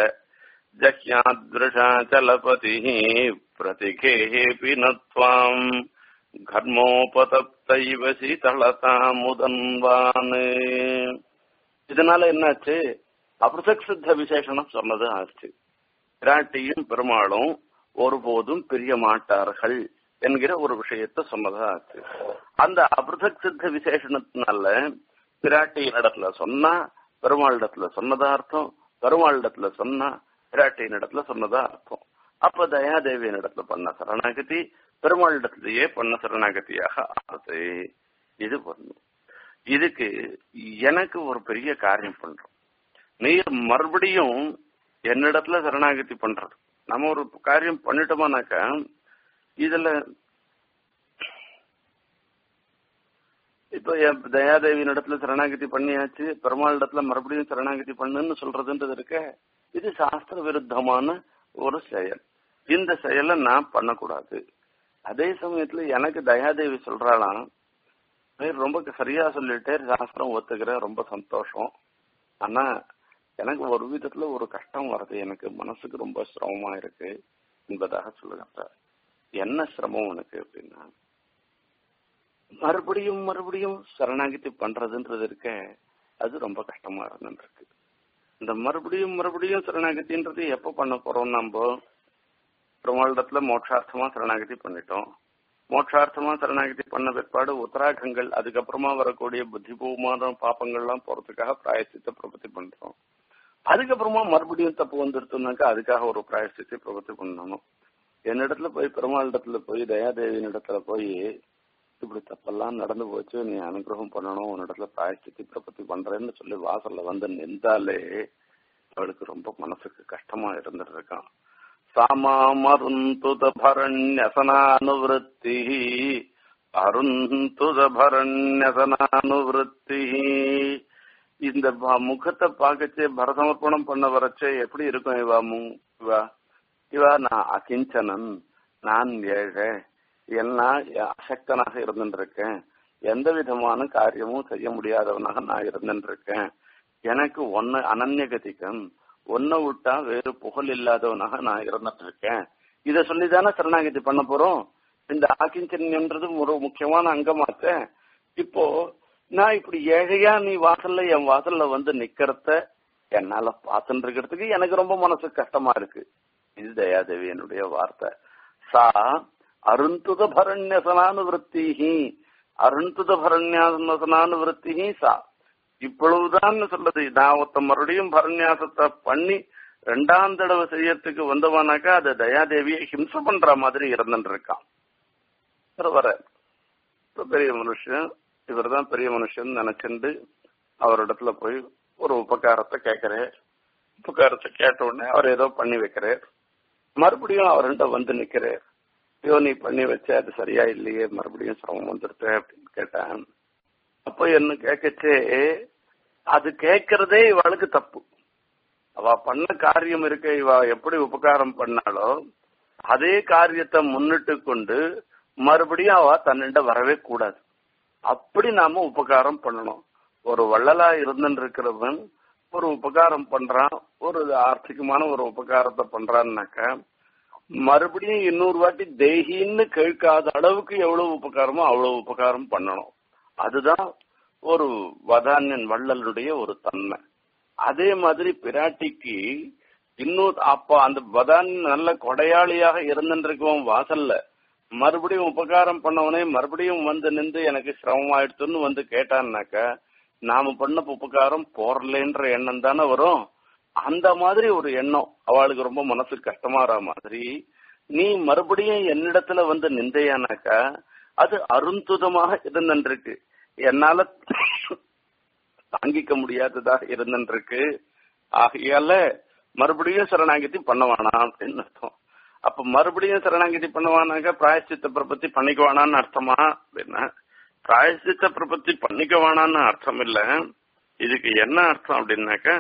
ஜஹ்யாத்ருஷாச்சலபதி பிரதிகேபி நத்வாம் கர்மோபதப்தைவ சீதளதா முதன்வான் இதனால என்னாச்சு அபிருசக் சித்த விசேஷனம் சொன்னது ஆச்சு பிராட்டியும் பெருமாளும் ஒருபோதும் பிரிய மாட்டார்கள் என்கிற ஒரு விஷயத்த சொன்னதா ஆச்சு அந்த அபிருதக் சித்த விசேஷணத்தினால பிராட்டியின் இடத்துல சொன்னா பெருமாள் இடத்துல சொன்னதா அர்த்தம் பெருமாள் இடத்துல சொன்னா பிராட்டியின் இடத்துல சொன்னதா அர்த்தம் அப்ப தயாதேவியின் இடத்துல பண்ண சரணாகதி பெருமாள் இடத்துலயே பண்ண சரணாகதியாக ஆகுது இது பண்ணும் இதுக்கு எனக்கு ஒரு பெரிய காரியம் பண்றோம் நீர் மறுபடியும் என்னிடத்துல சரணாகதி பண்றது நம்ம ஒரு காரியம் பண்ணிட்டோமானாக்கா இதுல இப்போ தயாதேவியின் இடத்துல சரணாகதி பண்ணியாச்சு பெருமாள் இடத்துல மறுபடியும் சரணாகதி பண்ணுன்னு சொல்றதுன்றது இருக்க இது சாஸ்திர விருத்தமான ஒரு செயல் இந்த செயலை நான் பண்ணக்கூடாது அதே சமயத்துல எனக்கு தயாதேவி சொல்றாளாம் ரொம்ப சரியா சொல்லிட்டே சாஸ்திரம் ஒத்துக்கிற ரொம்ப சந்தோஷம் ஆனா எனக்கு ஒரு விதத்துல ஒரு கஷ்டம் வருது எனக்கு மனசுக்கு ரொம்ப சிரமமா இருக்கு என்பதாக சொல்லுங்க என்ன சிரமம் உனக்கு அப்படின்னா மறுபடியும் மறுபடியும் சரணாகிதி பண்றதுன்றது இருக்க அது ரொம்ப கஷ்டமா இருந்துருக்கு இந்த மறுபடியும் மறுபடியும் சரணாகதின்றது எப்ப பண்ண போறோம் நம்ம பிரமாண்டத்துல மோட்சார்த்தமா சரணாகதி பண்ணிட்டோம் மோட்சார்த்தமா சரணாகதி பண்ண பிற்பாடு உத்தராகங்கள் அதுக்கப்புறமா வரக்கூடிய புத்திபூமான பாப்பங்கள்லாம் போறதுக்காக பிராயசித்த பிரபத்தி பண்றோம் அதுக்கப்புறமா மறுபடியும் தப்பு வந்துடுத்துனாக்கா அதுக்காக ஒரு பிராயசித்தை பிரபத்தி பண்ணணும் என்னிடத்துல போய் பெருமாள் இடத்துல போய் தயாதேவியின் இடத்துல போய் இப்படி தப்பெல்லாம் நடந்து போச்சு நீ அனுகிரகம் பண்ணணும் உன்னிடத்துல பிராயசித்தி பிரபத்தி பண்றேன்னு சொல்லி வாசல்ல வந்து நின்றாலே அவளுக்கு ரொம்ப மனசுக்கு கஷ்டமா இருந்துட்டு இருக்கான் சாமாமருந்துத பரண்யசனானுவருத்தி அருந்துத பரண்யசனானுவருத்தி இந்த முகத்தை பார்க்கச்சே பரசமர்ப்பணம் பண்ண வரச்சே எப்படி இருக்கும் இவா மு இவா இவா நான் அகிஞ்சனன் நான் ஏழை எல்லாம் அசக்தனாக இருந்துருக்கேன் எந்த விதமான காரியமும் செய்ய முடியாதவனாக நான் இருந்துருக்கேன் எனக்கு ஒன்னு அனன்யகதிகம் ஒன்ன விட்டா வேறு புகழ் இல்லாதவனாக நான் இருந்துட்டு இருக்கேன் இத சொல்லிதானே சரணாகதி பண்ண போறோம் இந்த ஆக்கிஞ்சன்யன்றது ஒரு முக்கியமான அங்கமாச்ச இப்போ நான் இப்படி ஏழையா நீ வாசல்ல என் வாசல்ல வந்து நிக்கிறத என்னால பார்த்துட்டு இருக்கிறதுக்கு எனக்கு ரொம்ப மனசு கஷ்டமா இருக்கு இது தயாதேவி என்னுடைய வார்த்தை சா அருந்துத பரண்யசனானு விற்த்திஹி அருந்துத பரண்யாசனானு விற்த்திஹி சா இவ்வளவுதான் சொல்றது நான் ஒருத்த மறுபடியும் பரநியாசத்தை பண்ணி ரெண்டாம் தடவை செய்யறதுக்கு வந்தவானாக்கா அது தயாதேவியை ஹிம்சை பண்ற மாதிரி இருந்துட்டு இருக்கான் வர பெரிய மனுஷன் இவர் தான் பெரிய மனுஷன் நினைச்சுண்டு அவரிடத்துல போய் ஒரு உபகாரத்தை கேட்கிறார் உபகாரத்தை கேட்ட உடனே அவர் ஏதோ பண்ணி வைக்கிறார் மறுபடியும் அவர்கிட்ட வந்து நிக்கிறார் ஐயோ நீ பண்ணி வச்ச அது சரியா இல்லையே மறுபடியும் சிரமம் வந்துருத்த அப்படின்னு கேட்டேன் அப்போ என்ன கேட்கச்சே அது கேட்கறதே இவளுக்கு தப்பு அவ பண்ண காரியம் இருக்க இவ எப்படி உபகாரம் பண்ணாலோ அதே காரியத்தை முன்னிட்டு கொண்டு மறுபடியும் அவ தன்னிட்ட வரவே கூடாது அப்படி நாம உபகாரம் பண்ணணும் ஒரு வள்ளலா இருந்துட்டு இருக்கிறவன் ஒரு உபகாரம் பண்றான் ஒரு ஆர்த்திகமான ஒரு உபகாரத்தை பண்றான்னாக்க மறுபடியும் இன்னொரு வாட்டி தேகின்னு கேட்காத அளவுக்கு எவ்வளவு உபகாரமோ அவ்வளவு உபகாரம் பண்ணணும் அதுதான் ஒரு வதானியன் வள்ளலுடைய ஒரு தன்மை அதே மாதிரி பிராட்டிக்கு இன்னும் அப்ப அந்த வதான் நல்ல கொடையாளியாக இருந்துருக்கவன் வாசல்ல மறுபடியும் உபகாரம் பண்ணவனே மறுபடியும் வந்து நின்று எனக்கு சிரமமாயிடுச்சுன்னு வந்து கேட்டான்னாக்க நாம பண்ண உபகாரம் போறலன்ற எண்ணம் தானே வரும் அந்த மாதிரி ஒரு எண்ணம் அவளுக்கு ரொம்ப மனசுக்கு கஷ்டமாற மாதிரி நீ மறுபடியும் என்னிடத்துல வந்து நிந்தையானாக்கா அது அருந்துதமாக இருந்துருக்கு என்னால தாங்கிக்க முடியாததாக இருந்துருக்கு ஆகையால மறுபடியும் சரணாகதி பண்ண வேணாம் அப்படின்னு அர்த்தம் அப்ப மறுபடியும் சரணாகதி பண்ணுவானாக்க பிராயசித்த பிரபத்தி பண்ணிக்க வேணான்னு அர்த்தமா அப்படின்னா பிராயசித்த பிரபத்தி பண்ணிக்க வேணான்னு அர்த்தம் இல்ல இதுக்கு என்ன அர்த்தம் அப்படின்னாக்க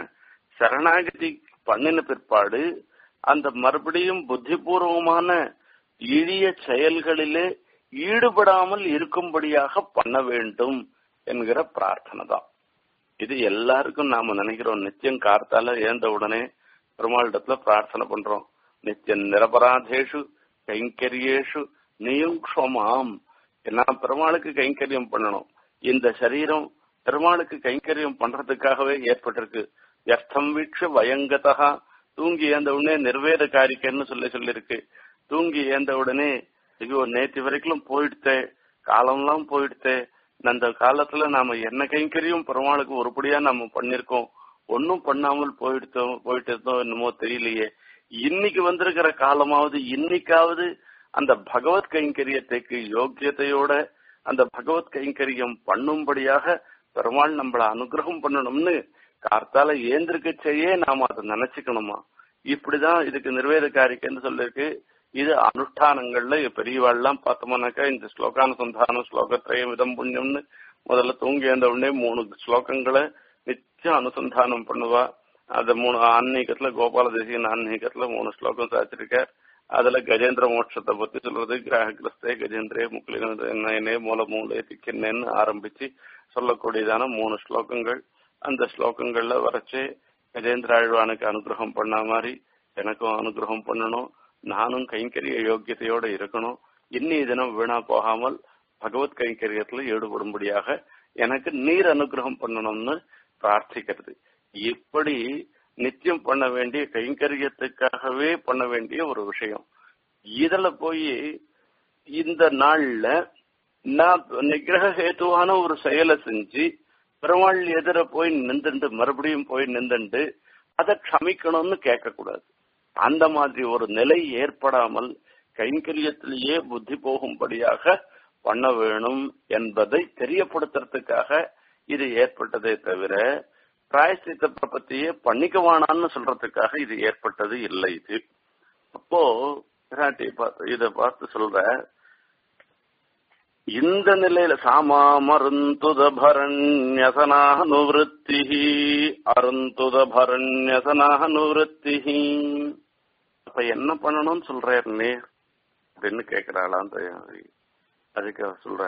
சரணாகதி பண்ணின பிற்பாடு அந்த மறுபடியும் புத்திபூர்வமான எளிய செயல்களிலே ஈடுபடாமல் இருக்கும்படியாக பண்ண வேண்டும் என்கிற பிரார்த்தனை தான் இது எல்லாருக்கும் நாம நினைக்கிறோம் நித்தியம் கார்த்தால ஏந்த உடனே பெருமாளிடத்துல பிரார்த்தனை பண்றோம் நித்தியம் நிரபராதேஷு கைங்கரியேஷு நியுங்ஷமாம் நான் பெருமாளுக்கு கைங்கரியம் பண்ணணும் இந்த சரீரம் பெருமாளுக்கு கைங்கரியம் பண்றதுக்காகவே ஏற்பட்டிருக்கு எர்த்தம் வீட்ச வயங்கதா தூங்கி ஏந்த உடனே நிர்வேத காரிக்கன்னு சொல்லி சொல்லிருக்கு தூங்கி ஏந்த உடனே ஐயோ நேற்று வரைக்கும் போயிடுத்தே காலம்லாம் போயிடுத்தே அந்த காலத்துல நாம என்ன கைங்கரியும் பெருமாளுக்கு ஒருபடியா நம்ம பண்ணிருக்கோம் ஒன்னும் பண்ணாமல் போயிடுத்தோம் போயிட்டு இருந்தோம் என்னமோ தெரியலையே இன்னைக்கு வந்திருக்கிற காலமாவது இன்னைக்காவது அந்த பகவத் கைங்கரியத்துக்கு யோக்கியத்தையோட அந்த பகவத் கைங்கரியம் பண்ணும்படியாக பெருமாள் நம்மள அனுகிரகம் பண்ணணும்னு கார்த்தால ஏந்திருக்க செய்ய நாம அதை நினைச்சுக்கணுமா இப்படிதான் இதுக்கு நிர்வேத காரிக்கைன்னு சொல்லிருக்கு இது அனுஷ்டானங்கள்ல பெரியவாள்லாம் பார்த்தோம்னாக்கா இந்த ஸ்லோகானுசந்தானம் ஸ்லோகத்திரயம் இதம் புண்ணியம்னு முதல்ல தூங்கி எழுந்த உடனே மூணு ஸ்லோகங்களை நிச்சயம் அனுசந்தானம் பண்ணுவா அந்த மூணு ஆன்மீகத்துல கோபால தேசியன் ஆன்மீகத்துல மூணு ஸ்லோகம் சாச்சிருக்கார் அதுல கஜேந்திர மோட்சத்தை பத்தி சொல்றது கிரககிரஸ்தே கஜேந்திரே முக்லினே மூல மூலே திக்கின்னேன்னு ஆரம்பிச்சு சொல்லக்கூடியதான மூணு ஸ்லோகங்கள் அந்த ஸ்லோகங்கள்ல வரைச்சு கஜேந்திர ஆழ்வானுக்கு அனுகிரகம் பண்ண மாதிரி எனக்கும் அனுகிரகம் பண்ணணும் நானும் கைங்கரிய யோக்கியத்தையோட இருக்கணும் இன்னி தினம் வீணா போகாமல் பகவத் கைங்கரியத்துல ஈடுபடும்படியாக எனக்கு நீர் அனுகிரகம் பண்ணணும்னு பிரார்த்திக்கிறது இப்படி நித்தியம் பண்ண வேண்டிய கைங்கரியத்துக்காகவே பண்ண வேண்டிய ஒரு விஷயம் இதுல போய் இந்த நாள்ல நான் நிகிரக ஹேத்துவான ஒரு செயலை செஞ்சு பெருமாள் எதிர போய் நின்றுண்டு மறுபடியும் போய் நின்றுண்டு அதை க்ஷமிக்கணும்னு கேட்கக்கூடாது அந்த மாதிரி ஒரு நிலை ஏற்படாமல் கைங்கரியத்திலேயே புத்தி போகும்படியாக பண்ண வேணும் என்பதை தெரியப்படுத்துறதுக்காக இது ஏற்பட்டதே தவிர பிராயசித்த பிரபத்தியே பண்ணிக்க வேணான்னு சொல்றதுக்காக இது ஏற்பட்டது இல்லை இது அப்போ பிராட்டி பார்த்து இத பார்த்து சொல்ற இந்த நிலையில சாமா மருந்துத பரண்யசனானுவருத்தி அருந்துத பரண்யசனானுவருத்தி அப்ப என்ன பண்ணணும்னு சொல்றாரு நீ அப்படின்னு கேக்குறாளாம் தயாரி அதுக்கு அவர் சொல்ற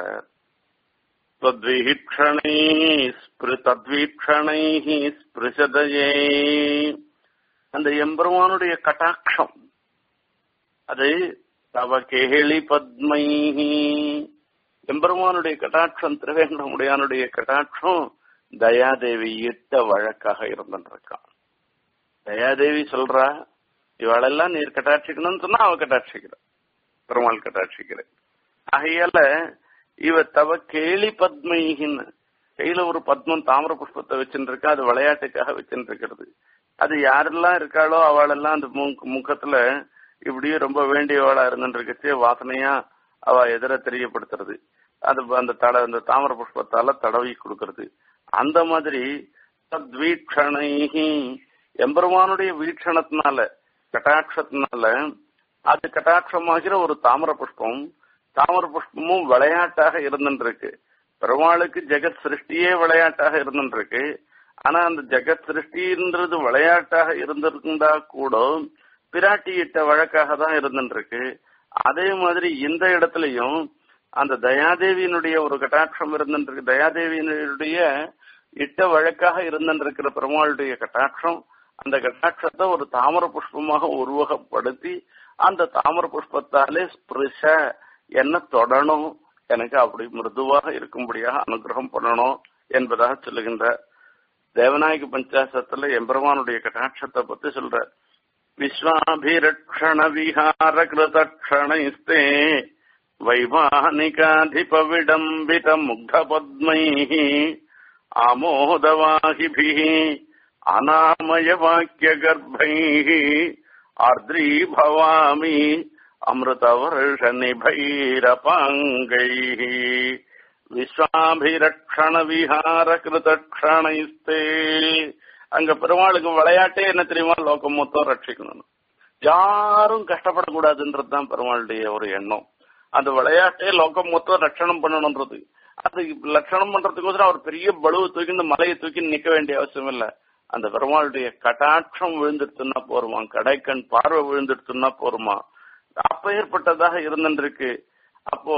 தத்வீக்ஷணை ஸ்பிருஷதயே அந்த எம்பெருமானுடைய கட்டாட்சம் அது தவ கேளி பத்மை எம்பெருமானுடைய கட்டாட்சம் திருவேங்கடமுடையானுடைய கட்டாட்சம் தயாதேவி இட்ட வழக்காக இருந்துருக்கான் தயாதேவி சொல்றா இவாளெல்லாம் நீர் கட்டாட்சிக்கணும்னு சொன்னா அவ கட்டாட்சிக்கிற பெருமாள் கட்டாட்சிக்கிற ஆகையால இவ தவ கேலி பத்மைகின்னு கையில ஒரு பத்மம் தாமிர புஷ்பத்தை வச்சுருக்கா அது விளையாட்டுக்காக வச்சுருக்கிறது அது யாரெல்லாம் இருக்காளோ அவளெல்லாம் அந்த முகத்துல இப்படியே ரொம்ப வேண்டியவளா இருந்துருக்கச்சு வாசனையா அவ எதிர தெரியப்படுத்துறது அது அந்த தட அந்த தாமிர புஷ்பத்தால தடவி கொடுக்கறது அந்த மாதிரி தத்வீக்ஷணைஹி எம்பெருமானுடைய வீக்ஷணத்தினால கட்டாட்சத்தினால அது கட்டாட்சமாகிற ஒரு தாமிர புஷ்பம் தாமர புஷ்பமும் விளையாட்டாக இருந்துருக்கு பெருமாளுக்கு ஜெகத் சிருஷ்டியே விளையாட்டாக இருந்துருக்கு ஆனா அந்த ஜெகத் சிருஷ்டின்றது விளையாட்டாக இருந்திருந்தா கூட பிராட்டி இட்ட வழக்காக தான் இருந்துருக்கு அதே மாதிரி இந்த இடத்துலயும் அந்த தயாதேவியினுடைய ஒரு கட்டாட்சம் இருந்துருக்கு தயாதேவியினுடைய இட்ட வழக்காக இருந்திருக்கிற பெருமாளுடைய கட்டாட்சம் அந்த கட்டாட்சத்தை ஒரு தாமர புஷ்பமாக உருவகப்படுத்தி அந்த தாமர புஷ்பத்தாலே ஸ்பிருஷ என்ன தொடணும் எனக்கு அப்படி மிருதுவாக இருக்கும்படியாக அனுகிரகம் பண்ணணும் என்பதாக சொல்லுகின்ற தேவநாயக பஞ்சாசத்துல எம்பெருமானுடைய கட்டாட்சத்தை பத்தி சொல்ற விஸ்வாபிரக்ஷண விஹார கிருதக்ஷணைஸ்தே வைமானிகாதிப விடம்பித முக்த பத்மை ஆமோதவாகிபிः அநாமய வாக்கிய கர்ப்பை ஆர்திரீ பவாமி அமிர்தவர்ஷ நிபைரபாங்கை விஸ்வாபிரக்ஷண விஹார கிருதக்ஷணைஸ்தே அங்க பெருமாளுக்கு விளையாட்டே என்ன தெரியுமா லோகம் மொத்தம் ரட்சிக்கணும் யாரும் கஷ்டப்படக்கூடாதுன்றதுதான் பெருமாளுடைய ஒரு எண்ணம் அந்த விளையாட்டே லோகம் மொத்தம் ரட்சணம் பண்ணணும்ன்றது அது லட்சணம் பண்றதுக்கோசரம் அவர் பெரிய பலுவை தூக்கி இந்த மலையை தூக்கி நிக்க வேண்டிய அவசியம் இல்ல அந்த பெருமாளுடைய கட்டாட்சம் விழுந்துடுத்துன்னா போருமா கடைக்கண் பார்வை விழுந்துடுத்துன்னா போருமா அப்ப ஏற்பட்டதாக இருந்திருக்கு அப்போ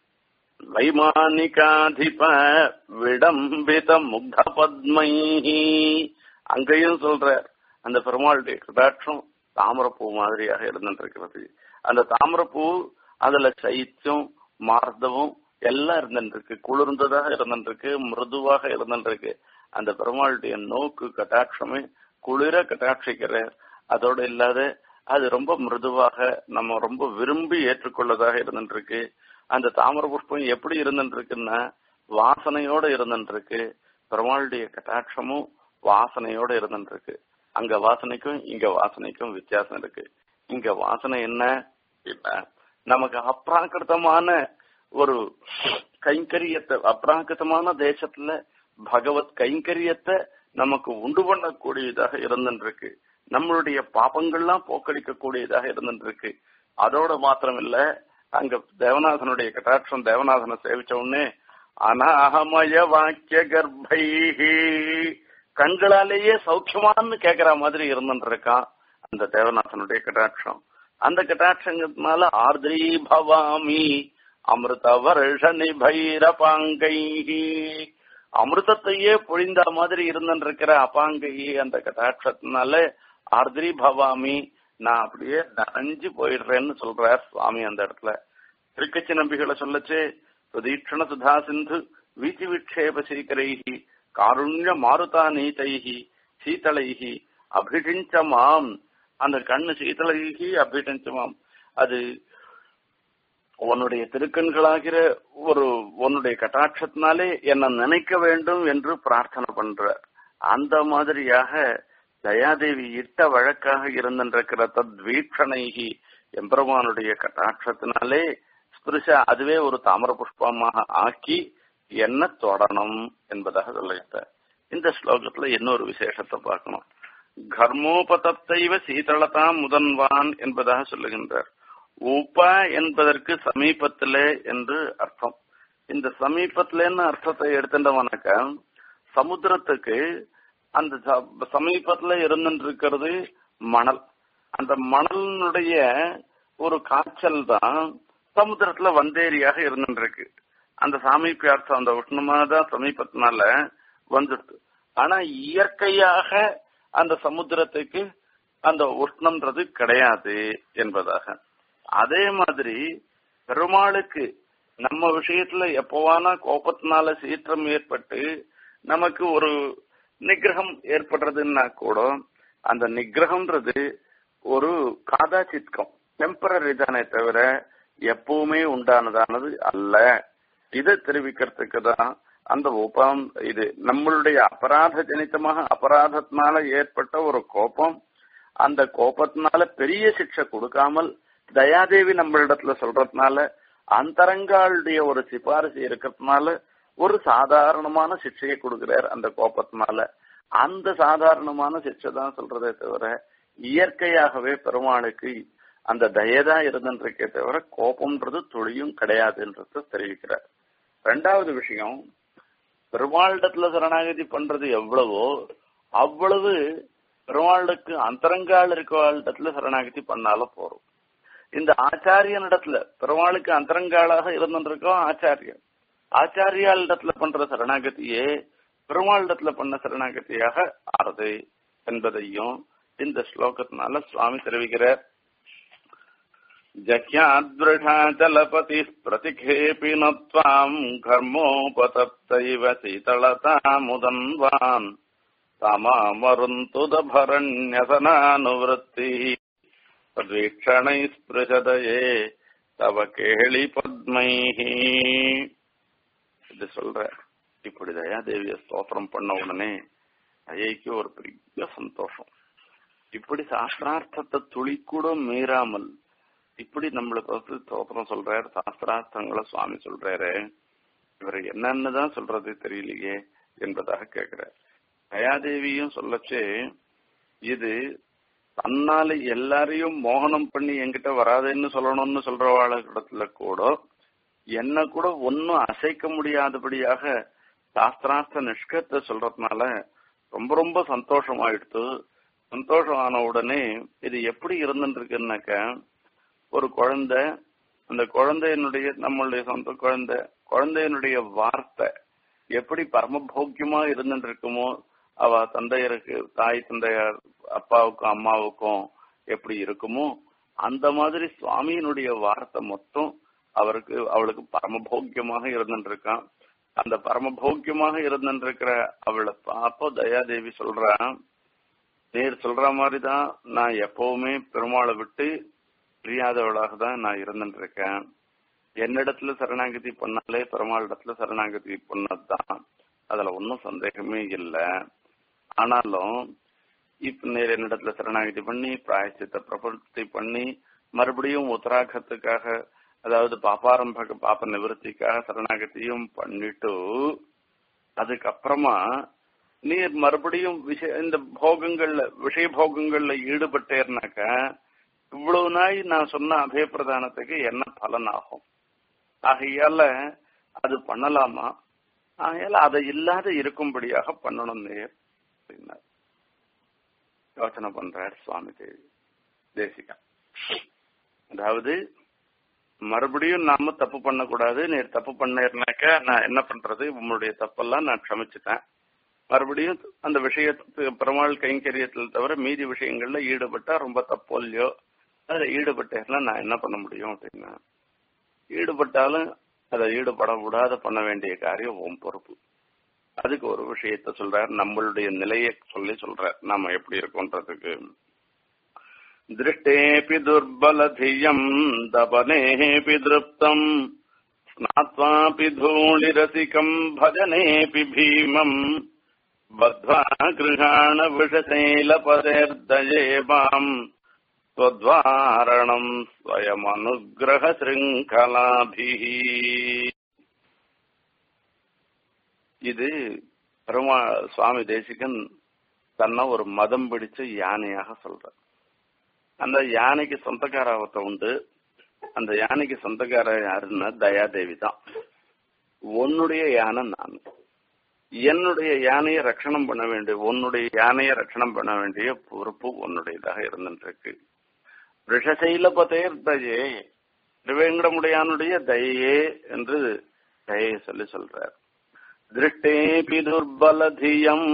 வைமானிகாதிப விடம்பித முக்த பத்மை அங்கேயும் சொல்ற அந்த பெருமாளுடைய கடாட்சம் தாமரப்பூ மாதிரியாக இருந்திருக்கிறது அந்த தாமரப்பூ அதுல சைத்தியம் மார்தவம் எல்லாம் இருந்துருக்கு குளிர்ந்ததாக இருந்துருக்கு மிருதுவாக இருந்துருக்கு அந்த பெருமாளுடைய நோக்கு கட்டாட்சமே குளிர கட்டாட்சிக்கிறார் அதோட இல்லாத அது ரொம்ப மிருதுவாக நம்ம ரொம்ப விரும்பி ஏற்றுக்கொள்ளதாக இருந்துருக்கு அந்த தாமர புஷ்பம் எப்படி இருந்துருக்குன்னா வாசனையோட இருந்துருக்கு பெருமாளுடைய கட்டாட்சமும் வாசனையோட இருந்துருக்கு அங்க வாசனைக்கும் இங்க வாசனைக்கும் வித்தியாசம் இருக்கு இங்க வாசனை என்ன இல்ல நமக்கு அப்ராக்கிருத்தமான ஒரு கைங்கரியத்தை அப்ராக்கிருத்தமான தேசத்துல பகவத் கைங்கரியத்தை நமக்கு உண்டு பண்ணக்கூடியதாக இருந்துருக்கு நம்மளுடைய பாபங்கள்லாம் போக்கடிக்க கூடியதாக இருந்துருக்கு அதோட மாத்திரம் இல்ல அங்க தேவநாதனுடைய கட்டாட்சம் தேவநாதனை சேவிச்ச உடனே அனாகமய வாக்கிய கர்ப்பைஹி கண்களாலேயே சௌக்கியமான்னு கேக்குற மாதிரி இருந்துருக்கான் அந்த தேவநாதனுடைய கட்டாட்சம் அந்த கட்டாட்சங்கத்தினால ஆர்திரி பவாமி அமிர்த வருஷ நிபைரபாங்கை அமிர்தத்தையே பொழிந்த மாதிரி இருந்துருக்கிற அபாங்கை அந்த கட்டாட்சத்தினால ஆர்திரி பவாமி நான் அப்படியே நனைஞ்சு போயிடுறேன்னு சொல்றார் சுவாமி அந்த இடத்துல திருக்கச்சி நம்பிகளை சொல்லச்சு பிரதீட்சண சுதா சிந்து வீச்சி விக்ஷேப சீக்கரைஹி காருண்ய மாருதா நீதைஹி சீதளைஹி அபிடிஞ்ச மாம் அந்த கண்ணு சீதளைஹி அபிடிஞ்ச மாம் அது உன்னுடைய திருக்கண்களாகிற ஒரு உன்னுடைய கட்டாட்சத்தினாலே என்ன நினைக்க வேண்டும் என்று பிரார்த்தனை பண்ற அந்த மாதிரியாக தயாதேவி இட்ட வழக்காக இருந்திருக்கிற தத்வீட்சணைகி எம்பெருமானுடைய கட்டாட்சத்தினாலே ஸ்பிருஷ அதுவே ஒரு தாமர புஷ்பமாக ஆக்கி என்ன தொடணும் என்பதாக சொல்லிட்ட இந்த ஸ்லோகத்துல இன்னொரு விசேஷத்தை பார்க்கணும் கர்மோபதத்தைவ சீதளதாம் முதன்வான் என்பதாக சொல்லுகின்றார் உப என்பதற்கு சமீபத்திலே என்று அர்த்தம் இந்த சமீபத்திலேன்னு அர்த்தத்தை எடுத்துட்டோம்னாக்க சமுத்திரத்துக்கு அந்த சமீபத்துல இருந்துட்டு மணல் அந்த மணலினுடைய ஒரு காய்ச்சல் தான் சமுத்திரத்துல வந்தேரியாக இருந்துருக்கு அந்த சாமீபியார்த்தம் அந்த உஷ்ணமாதான் சமீபத்தினால வந்துடுது ஆனா இயற்கையாக அந்த சமுத்திரத்துக்கு அந்த உஷ்ணம்ன்றது கிடையாது என்பதாக அதே மாதிரி பெருமாளுக்கு நம்ம விஷயத்துல எப்பவான கோபத்தினால சீற்றம் ஏற்பட்டு நமக்கு ஒரு நிகிரகம் ஏற்படுறதுன்னா கூட அந்த நிகிரகம்ன்றது ஒரு காதா சித்கம் டெம்பரரி தானே தவிர எப்பவுமே உண்டானதானது அல்ல இதை தெரிவிக்கிறதுக்கு தான் அந்த உபம் இது நம்மளுடைய அபராத ஜனிதமாக அபராதத்தினால ஏற்பட்ட ஒரு கோபம் அந்த கோபத்தினால பெரிய சிக்ஷை கொடுக்காமல் தயாதேவி நம்மளிடத்துல சொல்றதுனால அந்தரங்காளுடைய ஒரு சிபாரிசு இருக்கிறதுனால ஒரு சாதாரணமான சிக்ஷையை கொடுக்கிறார் அந்த கோபத்தினால அந்த சாதாரணமான சிக்ஷை தான் சொல்றதே தவிர இயற்கையாகவே பெருமாளுக்கு அந்த தயதா இருந்துருக்கே தவிர கோபம்ன்றது துளியும் கிடையாதுன்றது தெரிவிக்கிறார் ரெண்டாவது விஷயம் பெருமாளிடத்துல சரணாகதி பண்றது எவ்வளவோ அவ்வளவு பெருமாளுக்கு அந்தரங்கால் இருக்கவாளிடத்துல சரணாகதி பண்ணாலும் போறோம் இந்த ஆச்சாரியனிடத்துல பெருமாளுக்கு அந்தரங்காளாக இருந்திருக்கோம் ஆச்சாரியன் ஆச்சாரியாளிடத்துல பண்ற சரணாகதியே பெருமாளிடத்துல பண்ண சரணாகதியாக ஆறுது என்பதையும் இந்த ஸ்லோகத்தினால சுவாமி தெரிவிக்கிறார் जह्याद्वृढाचलपतिः प्रतिखेऽपि न त्वाम् घर्मोपतप्तैव शीतलतामुदन्वान् तमामरुन्तुदभरण्यसनानुवृत्तिः तद्वीक्षणैः स्पृशदये தவ கேளி பத்மைஹி இது சொல்ற இப்படி தயாதேவிய ஸ்தோத்திரம் பண்ண உடனே தயைக்கு ஒரு பெரிய சந்தோஷம் இப்படி சாஸ்திரார்த்தத்தை துளி கூட மீறாமல் இப்படி நம்மளுக்கு வந்து ஸ்தோத்திரம் சொல்றாரு சாஸ்திரார்த்தங்களை சுவாமி சொல்றாரு இவர் என்னன்னுதான் சொல்றது தெரியலையே என்பதாக கேட்கிறார் தயாதேவியும் சொல்லச்சு இது தன்னால எல்லாரையும் மோகனம் பண்ணி என்கிட்ட வராதுன்னு சொல்லணும்னு சொல்றவாழ இடத்துல கூட என்ன கூட ஒன்னும் அசைக்க முடியாதபடியாக சாஸ்திரார்த்த நிஷ்கத்தை சொல்றதுனால ரொம்ப ரொம்ப சந்தோஷமாயிடுத்து சந்தோஷம் ஆன உடனே இது எப்படி இருந்துருக்குன்னாக்க ஒரு குழந்தை அந்த குழந்தையினுடைய நம்மளுடைய சொந்த குழந்தை குழந்தையினுடைய வார்த்தை எப்படி பரமபோக்கியமா இருந்துட்டு இருக்குமோ அவ தந்தையருக்கு தாய் தந்தையார் அப்பாவுக்கும் அம்மாவுக்கும் எப்படி இருக்குமோ அந்த மாதிரி சுவாமியினுடைய வார்த்தை மொத்தம் அவருக்கு அவளுக்கு பரமபோக்கியமாக இருந்துட்டு இருக்கான் அந்த பரமபோக்கியமாக இருந்துட்டு இருக்கிற அவளை அப்போ தயாதேவி சொல்றான் நேர் சொல்ற மாதிரிதான் நான் எப்பவுமே பெருமாளை விட்டு பிரியாதவளாக தான் நான் இருந்துட்டு இருக்கேன் என்னிடத்துல சரணாகதி பண்ணாலே பெருமாள் இடத்துல சரணாகதி பண்ணதுதான் அதுல ஒன்றும் சந்தேகமே இல்லை ஆனாலும் இப்ப நேர் என்னிடத்துல சரணாகதி பண்ணி பிராயசித்த பிரபத்தி பண்ணி மறுபடியும் உத்தராகத்துக்காக அதாவது பாப்பாரம்ப பாப்ப நிவர்த்திக்காக சரணாகதியும் பண்ணிட்டு அதுக்கப்புறமா நீர் மறுபடியும் விஷய இந்த போகங்கள்ல விஷய போகங்கள்ல ஈடுபட்டேர்னாக்க இவ்வளவு நாய் நான் சொன்ன அபயப்பிரதானத்துக்கு என்ன பலன் ஆகும் ஆகையால அது பண்ணலாமா ஆகையால அதை இல்லாத இருக்கும்படியாக பண்ணணும் நேர் அப்படின்னார் யோசனை பண்றார் சுவாமி தேவி தேசிகா அதாவது மறுபடியும் நாம தப்பு பண்ணக்கூடாது நீர் தப்பு பண்ணேர்னாக்க நான் என்ன பண்றது உங்களுடைய தப்பெல்லாம் நான் க்ஷமிச்சுட்டேன் மறுபடியும் அந்த விஷயத்துக்கு பெருமாள் கைங்கரியத்தில் தவிர மீதி விஷயங்கள்ல ஈடுபட்டா ரொம்ப தப்போ இல்லையோ அதுல ஈடுபட்டேன்னா நான் என்ன பண்ண முடியும் அப்படின்னா ஈடுபட்டாலும் அதை ஈடுபட விடாத பண்ண வேண்டிய காரியம் உன் பொறுப்பு அதுக்கு ஒரு விஷயத்த சொல்றார் நம்மளுடைய நிலையை சொல்லி சொல்றார் நாம எப்படி இருக்கோன்றதுக்கு திருஷ்டேபி துர்பலதியம் தபனேபி திருப்தம் ஸ்நாத்வாபி தூளிரசிகம் பஜனேபி பீமம் बद्ध्वा गृहाण विषशैलपदेर्दये माम् त्वद्वारणम् स्वयमनुग्रहशृङ्खलाभिः இது பெருமா சுவாமி தேசிகன் தன்னை ஒரு மதம் பிடிச்ச யானையாக சொல்ற அந்த யானைக்கு சொந்தக்காராவத்தை உண்டு அந்த யானைக்கு சொந்தக்கார யாருன்னா தயாதேவி தான் உன்னுடைய யானை நான் என்னுடைய யானையை ரட்சணம் பண்ண வேண்டிய உன்னுடைய யானையை ரட்சணம் பண்ண வேண்டிய பொறுப்பு உன்னுடையதாக இருந்துருக்கு ரிஷசைலபதேர் தயே திருவேங்கடமுடையானுடைய தயையே என்று தயையை சொல்லி சொல்றார் திருஷ்டேபி துர்பலதியம்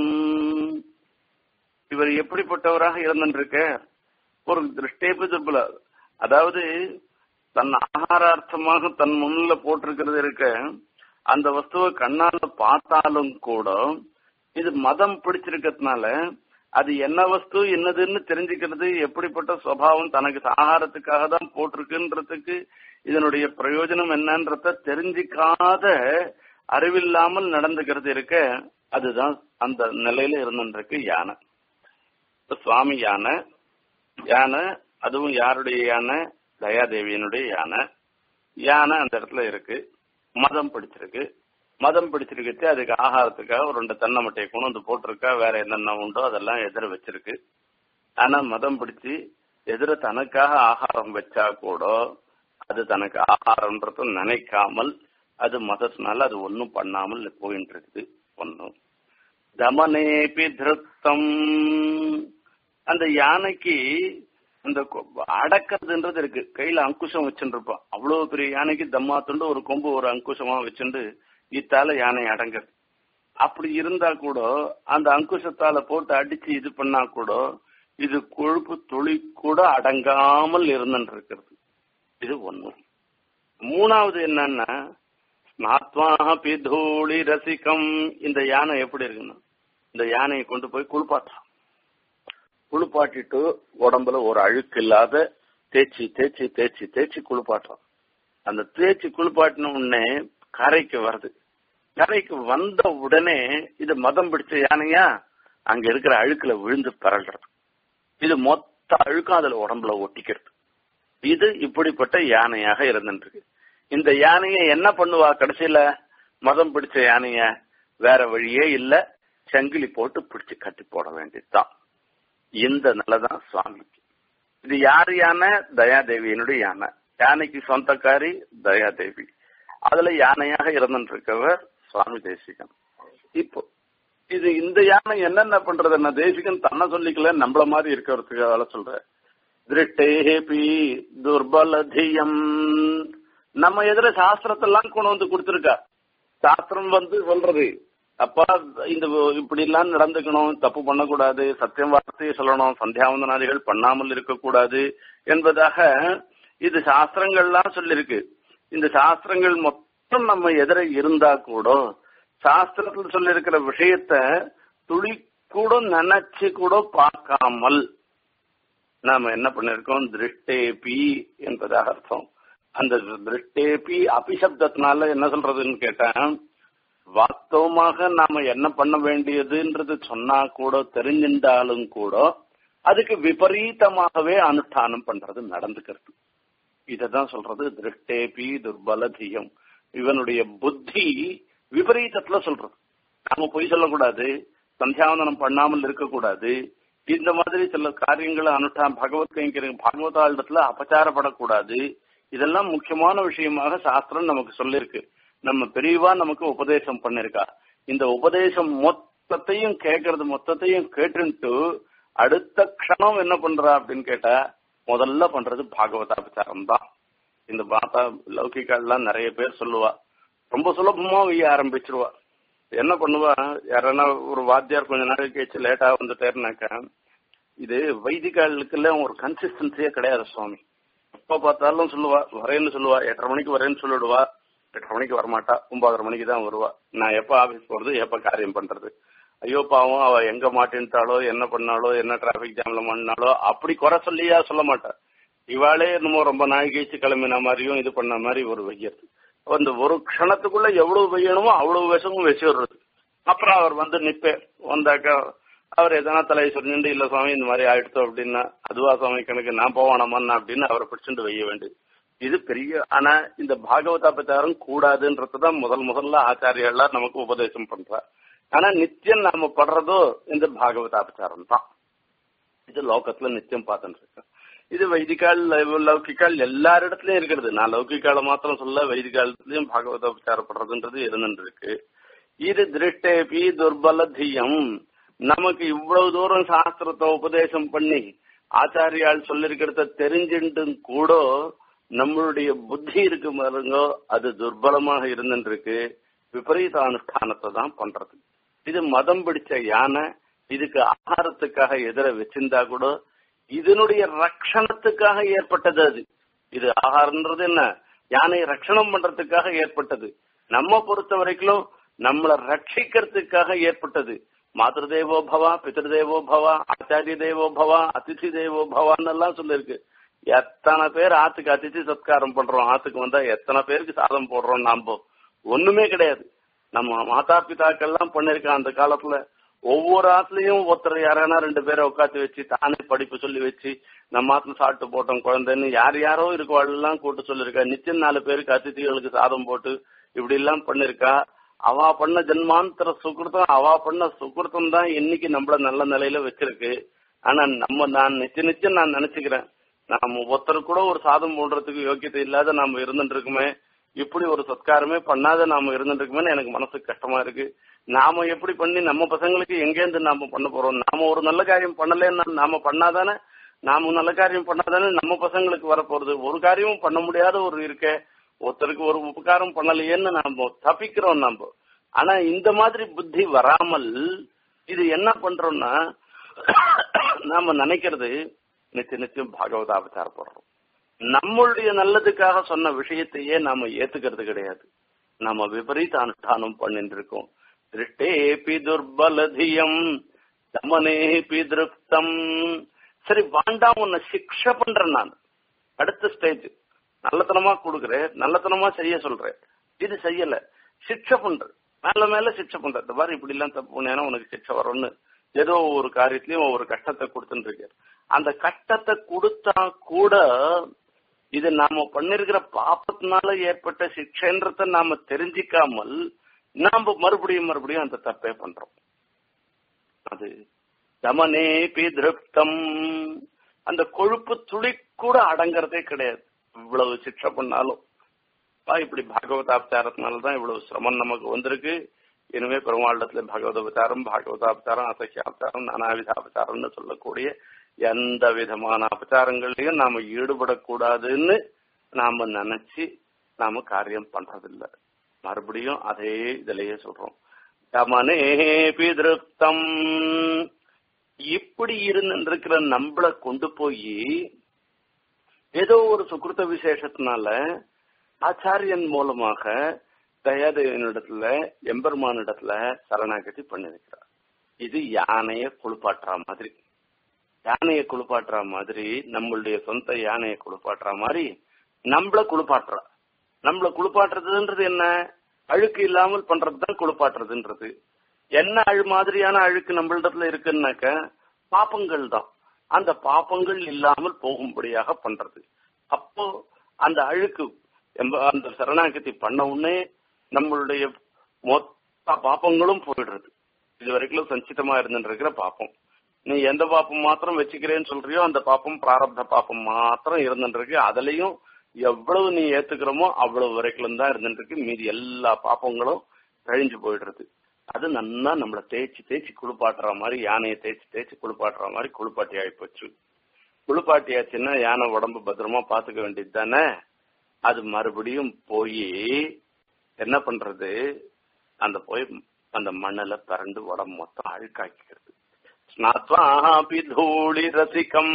இவர் எப்படிப்பட்டவராக இருந்துருக்க ஒரு திருஷ்டேபி துர்பல அதாவது தன் ஆகாரார்த்தமாக தன் முன்னில போட்டிருக்கிறது இருக்க அந்த வஸ்துவை கண்ணால பார்த்தாலும் கூட இது மதம் பிடிச்சிருக்கிறதுனால அது என்ன வஸ்து என்னதுன்னு தெரிஞ்சுக்கிறது எப்படிப்பட்ட சுவாவம் தனக்கு ஆகாரத்துக்காக தான் போட்டிருக்குன்றதுக்கு இதனுடைய பிரயோஜனம் என்னன்றத தெரிஞ்சிக்காத அறிவில்லாமல் நடந்துக்கிறது இருக்க அதுதான் அந்த நிலையில இருந்துருக்கு யானை சுவாமி யானை யானை அதுவும் யாருடைய யானை தயாதேவியனுடைய யானை யானை அந்த இடத்துல இருக்கு மதம் பிடிச்சிருக்கு மதம் பிடிச்சிருக்குச்சு அதுக்கு ஆகாரத்துக்காக ஒரு ரெண்டு தென்னை மட்டையை கொண்டு வந்து போட்டிருக்கா வேற என்னென்ன உண்டோ அதெல்லாம் எதிர வச்சிருக்கு ஆனா மதம் பிடிச்சு எதிர தனக்காக ஆகாரம் வச்சா கூட அது தனக்கு ஆகாரம்ன்றத நினைக்காமல் அது மதத்தினால அது ஒன்றும் பண்ணாமல் போயிட்டு இருக்குது ஒன்றும் தமனேபி திருத்தம் அந்த யானைக்கு இந்த அடக்கிறதுன்றது இருக்கு கையில அங்குஷம் வச்சுட்டு இருப்பான் அவ்வளவு பெரிய யானைக்கு தம்மா துண்டு ஒரு கொம்பு ஒரு அங்குஷமா வச்சுட்டு இத்தால யானை அடங்குறது அப்படி இருந்தா கூட அந்த அங்குஷத்தால போட்டு அடிச்சு இது பண்ணா கூட இது கொழுப்பு துளி கூட அடங்காமல் இருந்துட்டு இருக்கிறது இது ஒண்ணு மூணாவது என்னன்னா ஸ்நாத்வாக பிதூளி ரசிகம் இந்த யானை எப்படி இருக்குன்னா இந்த யானையை கொண்டு போய் குளிப்பாட்டுறான் குளிப்பாட்டிட்டு உடம்புல ஒரு அழுக்கு இல்லாத தேய்ச்சி தேய்ச்சி தேய்ச்சி தேய்ச்சி குளிப்பாட்டுறான் அந்த தேய்ச்சி குளிப்பாட்டின உடனே கரைக்கு வருது கரைக்கு வந்த உடனே இது மதம் பிடிச்ச யானையா அங்க இருக்கிற அழுக்குல விழுந்து பரல்றது இது மொத்த அழுக்கும் அதுல உடம்புல ஒட்டிக்கிறது இது இப்படிப்பட்ட யானையாக இருந்துருக்கு இந்த யானைய என்ன பண்ணுவா கடைசியில மதம் பிடிச்ச யானைய வேற வழியே இல்ல சங்கிலி போட்டு பிடிச்சு கட்டி போட வேண்டியதுதான் இந்த நிலைதான் சுவாமிக்கு இது யார் யானை தயாதேவியினுடைய யானை யானைக்கு சொந்தக்காரி தயாதேவி அதுல யானையாக இருந்துருக்கவர் சுவாமி தேசிகன் இப்போ இது இந்த யானை என்னென்ன பண்றதுன்னா தேசிகன் தன்னை சொல்லிக்கல நம்மள மாதிரி இருக்கிறதுக்கு அதெல்லாம் சொல்ற திருட்டேபி துர்பலதியம் நம்ம எதிர சாஸ்திரத்தெல்லாம் கொண்டு வந்து கொடுத்துருக்கா சாஸ்திரம் வந்து சொல்றது அப்பா இந்த இப்படி எல்லாம் நடந்துக்கணும் தப்பு பண்ணக்கூடாது சத்தியம் வார்த்தையை சொல்லணும் சந்தியாவந்தனாதிகள் பண்ணாமல் இருக்கக்கூடாது என்பதாக இது சாஸ்திரங்கள்லாம் சொல்லிருக்கு இந்த சாஸ்திரங்கள் மொத்தம் நம்ம எதிர இருந்தா கூட சாஸ்திரத்தில் சொல்லியிருக்கிற விஷயத்த துளி கூட நினைச்சு கூட பார்க்காமல் நாம என்ன பண்ணிருக்கோம் திருஷ்டேபி என்பதாக அர்த்தம் அந்த திருஷ்டேபி அபிசப்தத்தினால என்ன சொல்றதுன்னு கேட்டேன் வாஸ்தவமாக நாம என்ன பண்ண வேண்டியதுன்றது சொன்னா கூட தெரிஞ்சின்றாலும் கூட அதுக்கு விபரீதமாகவே அனுஷ்டானம் பண்றது நடந்துக்கிறது இததான் சொல்றது திருஷ்டேபி துர்பலதியம் இவனுடைய புத்தி விபரீதத்துல சொல்றது நாம பொய் சொல்லக்கூடாது சந்தியாவந்தனம் பண்ணாமல் இருக்கக்கூடாது இந்த மாதிரி சில காரியங்களை அனுஷ்டா பகவத் கைங்கிற பகவதாளிடத்துல அபச்சாரப்படக்கூடாது இதெல்லாம் முக்கியமான விஷயமாக சாஸ்திரம் நமக்கு சொல்லிருக்கு நம்ம பெரியவா நமக்கு உபதேசம் பண்ணிருக்கா இந்த உபதேசம் மொத்தத்தையும் கேட்கறது மொத்தத்தையும் கேட்டுன்ட்டு அடுத்த க்ஷணம் என்ன பண்றா அப்படின்னு கேட்டா முதல்ல பண்றது பாகவதாபிச்சாரம் தான் இந்த மாதா லௌகிகாலாம் நிறைய பேர் சொல்லுவா ரொம்ப சுலபமா வைய ஆரம்பிச்சிருவா என்ன பண்ணுவா யாரன்னா ஒரு வாத்தியார் கொஞ்ச நாள் கழிச்சு லேட்டா வந்துட்டேருனாக்கா இது வைதிகாலுக்கெல்லாம் ஒரு கன்சிஸ்டன்சியே கிடையாது சுவாமி எப்ப பார்த்தாலும் சொல்லுவா வரேன்னு சொல்லுவா எட்டரை மணிக்கு வரேன்னு சொல்லிடுவா எட்டரை மணிக்கு வரமாட்டா ஒன்பதரை மணிக்கு தான் வருவா நான் எப்ப ஆபீஸ் போறது எப்ப காரியம் பண்றது ஐயோ பாவம் அவ எங்க மாட்டின்ட்டாலோ என்ன பண்ணாலோ என்ன டிராபிக் ஜாம்ல பண்ணாலோ அப்படி குறை சொல்லியா சொல்ல மாட்டா இவாளே என்னமோ ரொம்ப நாய் கழிச்சு கிளம்பின மாதிரியும் இது பண்ண மாதிரி ஒரு வையது அந்த ஒரு க்ஷணத்துக்குள்ள எவ்வளவு வெய்யணுமோ அவ்வளவு விஷமும் வச்சுடுறது அப்புறம் அவர் வந்து நிப்பேர் வந்தாக்கா அவர் எதனா தலையை சொல்லிட்டு இல்ல சுவாமி இந்த மாதிரி ஆயிடுத்தோம் அப்படின்னா அதுவா சுவாமி கணக்கு நான் போவானமான்னா அப்படின்னு அவரை பிடிச்சிட்டு வைய வேண்டியது இது பெரிய ஆனா இந்த பாகவதாபச்சாரம் கூடாதுன்றதுதான் முதல் முதல்ல ஆச்சாரியெல்லாம் நமக்கு உபதேசம் பண்றா ஆனா நித்தியம் நாம படுறதோ இந்த பாகவதாபச்சாரம் தான் இது லோகத்துல நித்தியம் பார்த்துட்டு இருக்கேன் இது வைதிகால் லௌகிகால் எல்லாரிடத்துலயும் இருக்கிறது நான் லௌகிகால மாத்திரம் சொல்ல வைதிகாலத்திலயும் பாகவதோபச்சாரப்படுறதுன்றது இருந்துட்டு இருக்கு இது திருஷ்டேபி துர்பலதியம் நமக்கு இவ்வளவு தூரம் சாஸ்திரத்தை உபதேசம் பண்ணி ஆச்சாரியால் சொல்லிருக்கிறத தெரிஞ்சுட்டும் கூட நம்மளுடைய புத்தி இருக்கு பாருங்க அது துர்பலமாக இருந்துட்டு இருக்கு விபரீத அனுஷ்டானத்தை தான் பண்றது இது மதம் பிடிச்ச யானை இதுக்கு ஆகாரத்துக்காக எதிர வச்சிருந்தா கூட இதனுடைய ரட்சணத்துக்காக ஏற்பட்டது அது இது ஆகாரம்ன்றது என்ன யானை ரட்சணம் பண்றதுக்காக ஏற்பட்டது நம்ம பொறுத்த வரைக்கும் நம்மளை ரட்சிக்கிறதுக்காக ஏற்பட்டது மாதர் தேவோ பவா பிதர் தேவோ பவா ஆச்சாரிய தேவோ பவா அதிதி தேவோ பவான்னு எல்லாம் சொல்லிருக்கு எத்தனை பேர் ஆத்துக்கு அதிதி சத்காரம் பண்றோம் ஆத்துக்கு வந்தா எத்தனை பேருக்கு சாதம் போடுறோம் நாம ஒண்ணுமே கிடையாது நம்ம மாதா பிதாக்கள்லாம் பண்ணிருக்கான் அந்த காலத்துல ஒவ்வொரு ஆத்துலயும் ஒருத்தர் யாரானா ரெண்டு பேரை உட்காந்து வச்சு தானே படிப்பு சொல்லி வச்சு நம்ம ஆத்துல சாப்பிட்டு போட்டோம் குழந்தைன்னு யார் யாரோ இருக்கவாள்லாம் கூட்டு சொல்லிருக்கா நிச்சயம் நாலு பேருக்கு அதிதிகளுக்கு சாதம் போட்டு இப்படி எல்லாம் பண்ணிருக்கா அவா பண்ண ஜென்மாந்தர சுக்கிருத்தம் அவா பண்ண சுக்கிருத்தம் தான் இன்னைக்கு நம்மள நல்ல நிலையில வச்சிருக்கு ஆனா நம்ம நான் நிச்சய நிச்சயம் நான் நினைச்சுக்கிறேன் நாம ஒருத்தர் கூட ஒரு சாதம் போடுறதுக்கு யோக்கியத்தை இல்லாத நாம இருந்துட்டு இருக்குமே இப்படி ஒரு சத்காரமே பண்ணாத நாம இருந்துட்டு இருக்குமே எனக்கு மனசுக்கு கஷ்டமா இருக்கு நாம எப்படி பண்ணி நம்ம பசங்களுக்கு எங்கேருந்து நாம பண்ண போறோம் நாம ஒரு நல்ல காரியம் பண்ணலன்னா நாம பண்ணாதானே நாம நல்ல காரியம் பண்ணாதானே நம்ம பசங்களுக்கு வரப்போறது ஒரு காரியமும் பண்ண முடியாத ஒரு இருக்க ஒருத்தருக்கு ஒரு உபகாரம் பண்ணலையேன்னு நாம தப்பிக்கிறோம் நாம ஆனா இந்த மாதிரி புத்தி வராமல் இது என்ன பண்றோம்னா நாம நினைக்கிறது நிச்சயம் நிச்சயம் பாகவதாபச்சாரப்படுறோம் நம்மளுடைய நல்லதுக்காக சொன்ன விஷயத்தையே நாம ஏத்துக்கிறது கிடையாது நாம விபரீத அனுஷ்டானம் பண்ணிட்டு இருக்கோம் திருஷ்டேபி துர்பலதியம் தமனேபி திருப்தம் சரி வாண்டாம் உன்னை சிக்ஷை பண்றேன் நான் அடுத்த ஸ்டேஜ் நல்லத்தனமா கொடுக்குறேன் நல்லத்தனமா செய்ய சொல்றேன் இது செய்யல சிக்ஷை பண்ற மேல மேல சிக்ஷை பண்ற இந்த மாதிரி இப்படி எல்லாம் தப்பு பண்ணேன்னா உனக்கு சிக்ஷை வரும்னு ஏதோ ஒரு காரியத்திலயும் ஒரு கஷ்டத்தை கொடுத்துட்டு இருக்காரு அந்த கஷ்டத்தை கொடுத்தா கூட இது நாம பண்ணிருக்கிற பாப்பத்தினால ஏற்பட்ட சிக்ஷன்றத நாம தெரிஞ்சிக்காமல் நாம மறுபடியும் மறுபடியும் அந்த தப்பே பண்றோம் அது தமனே திருப்தம் அந்த கொழுப்பு துளி கூட அடங்கறதே கிடையாது இவ்வளவு சிக்ஷை பண்ணாலும் இப்படி பாகவதாபச்சாரத்தினாலதான் இவ்வளவு சிரமம் நமக்கு வந்திருக்கு இனிமே பெருமாளிடத்துல பகவதபச்சாரம் பாகவதாபச்சாரம் அசக்கியாபச்சாரம் நானாவிதாபச்சாரம்னு சொல்லக்கூடிய எந்த விதமான அபச்சாரங்கள்லயும் நாம ஈடுபடக்கூடாதுன்னு நாம நினைச்சு நாம காரியம் பண்றதில்லை மறுபடியும் அதே இதுலயே சொல்றோம் தமனேபி திருப்தம் இப்படி இருந்திருக்கிற நம்மள கொண்டு போய் ஏதோ ஒரு சுக்கிருத்த விசேஷத்தினால ஆச்சாரியன் மூலமாக தயாதேவனிடத்துல எம்பெருமானிடத்துல சரணாகதி பண்ணிருக்கிறார் இது யானைய குளிப்பாட்டுற மாதிரி யானைய குளிப்பாட்டுற மாதிரி நம்மளுடைய சொந்த யானைய குளிப்பாட்டுற மாதிரி நம்மள குளிப்பாட்டுறா நம்மள குளிப்பாட்டுறதுன்றது என்ன அழுக்கு இல்லாமல் பண்றதுதான் குளிப்பாட்டுறதுன்றது என்ன அழு மாதிரியான அழுக்கு நம்மளிடத்துல இருக்குன்னாக்க பாப்பங்கள் தான் அந்த பாப்பங்கள் இல்லாமல் போகும்படியாக பண்றது அப்போ அந்த அழுக்கு அந்த சரணாகதி பண்ண உடனே நம்மளுடைய மொத்த பாப்பங்களும் போயிடுறது இது வரைக்கும் சஞ்சிதமா இருந்துருக்கிற பாப்பம் நீ எந்த பாப்பம் மாத்திரம் வச்சுக்கிறேன்னு சொல்றியோ அந்த பாப்பம் பிராரப்த பாப்பம் மாத்திரம் இருந்துருக்கு அதுலயும் எவ்வளவு நீ ஏத்துக்கிறோமோ அவ்வளவு வரைக்கும் தான் இருந்துருக்கு மீதி எல்லா பாப்பங்களும் கழிஞ்சு போயிடுறது அது நன்னா நம்மள தேய்ச்சி தேய்ச்சி குளிப்பாட்டுற மாதிரி யானையை தேய்ச்சி தேய்ச்சி குளிப்பாட்டுற மாதிரி குளிப்பாட்டி ஆயிப்போச்சு குளிப்பாட்டியாச்சுன்னா யானை உடம்பு பத்திரமா பாத்துக்க வேண்டியது தானே அது மறுபடியும் போய் என்ன பண்றது அந்த போய் அந்த மண்ணில பறந்து உடம்பு மொத்தம் அழுக்காக்கிக்கிறது ஸ்நாத்வாபி தூளி ரசிகம்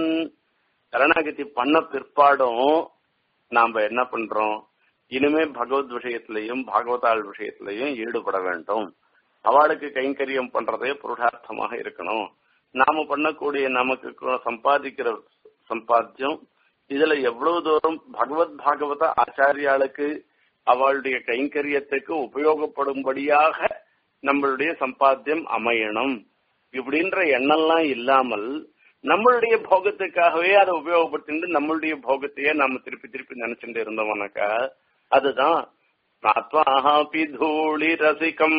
சரணாகதி பண்ண பிற்பாடும் நாம என்ன பண்றோம் இனிமே பகவத் விஷயத்திலையும் பாகவதாள் விஷயத்திலையும் ஈடுபட வேண்டும் அவளுக்கு கைங்கரியம் பண்றதே புருஷார்த்தமாக இருக்கணும் நாம பண்ணக்கூடிய நமக்கு சம்பாதிக்கிற சம்பாத்தியம் இதுல எவ்வளவு தூரம் பகவத் பாகவத ஆச்சாரியாளுக்கு அவளுடைய கைங்கரியத்துக்கு உபயோகப்படும்படியாக நம்மளுடைய சம்பாத்தியம் அமையணும் இப்படின்ற எண்ணம்லாம் இல்லாமல் நம்மளுடைய போகத்துக்காகவே அதை உபயோகப்படுத்திட்டு நம்மளுடைய போகத்தையே நாம திருப்பி திருப்பி நினைச்சுட்டு இருந்தோம்னாக்கா அதுதான் ஸ்நாத்வாஹாபி தூளி ரசிகம்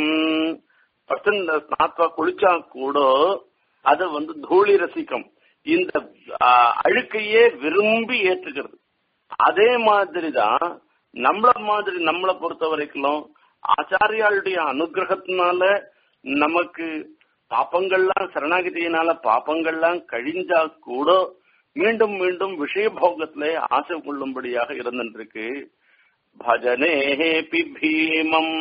ஸ்நாத்வா குளிச்சா கூட அது வந்து தூளி ரசிகம் இந்த அழுக்கையே விரும்பி ஏற்றுக்கிறது அதே மாதிரிதான் நம்மள மாதிரி நம்மளை பொறுத்த வரைக்கும் ஆச்சாரியாளுடைய அனுகிரகத்தினால நமக்கு பாப்பங்கள்லாம் சரணாகதியினால பாப்பங்கள்லாம் கழிஞ்சா கூட மீண்டும் மீண்டும் விஷய போகத்திலே ஆசை கொள்ளும்படியாக இருந்துருக்கு பஜனே பீமம்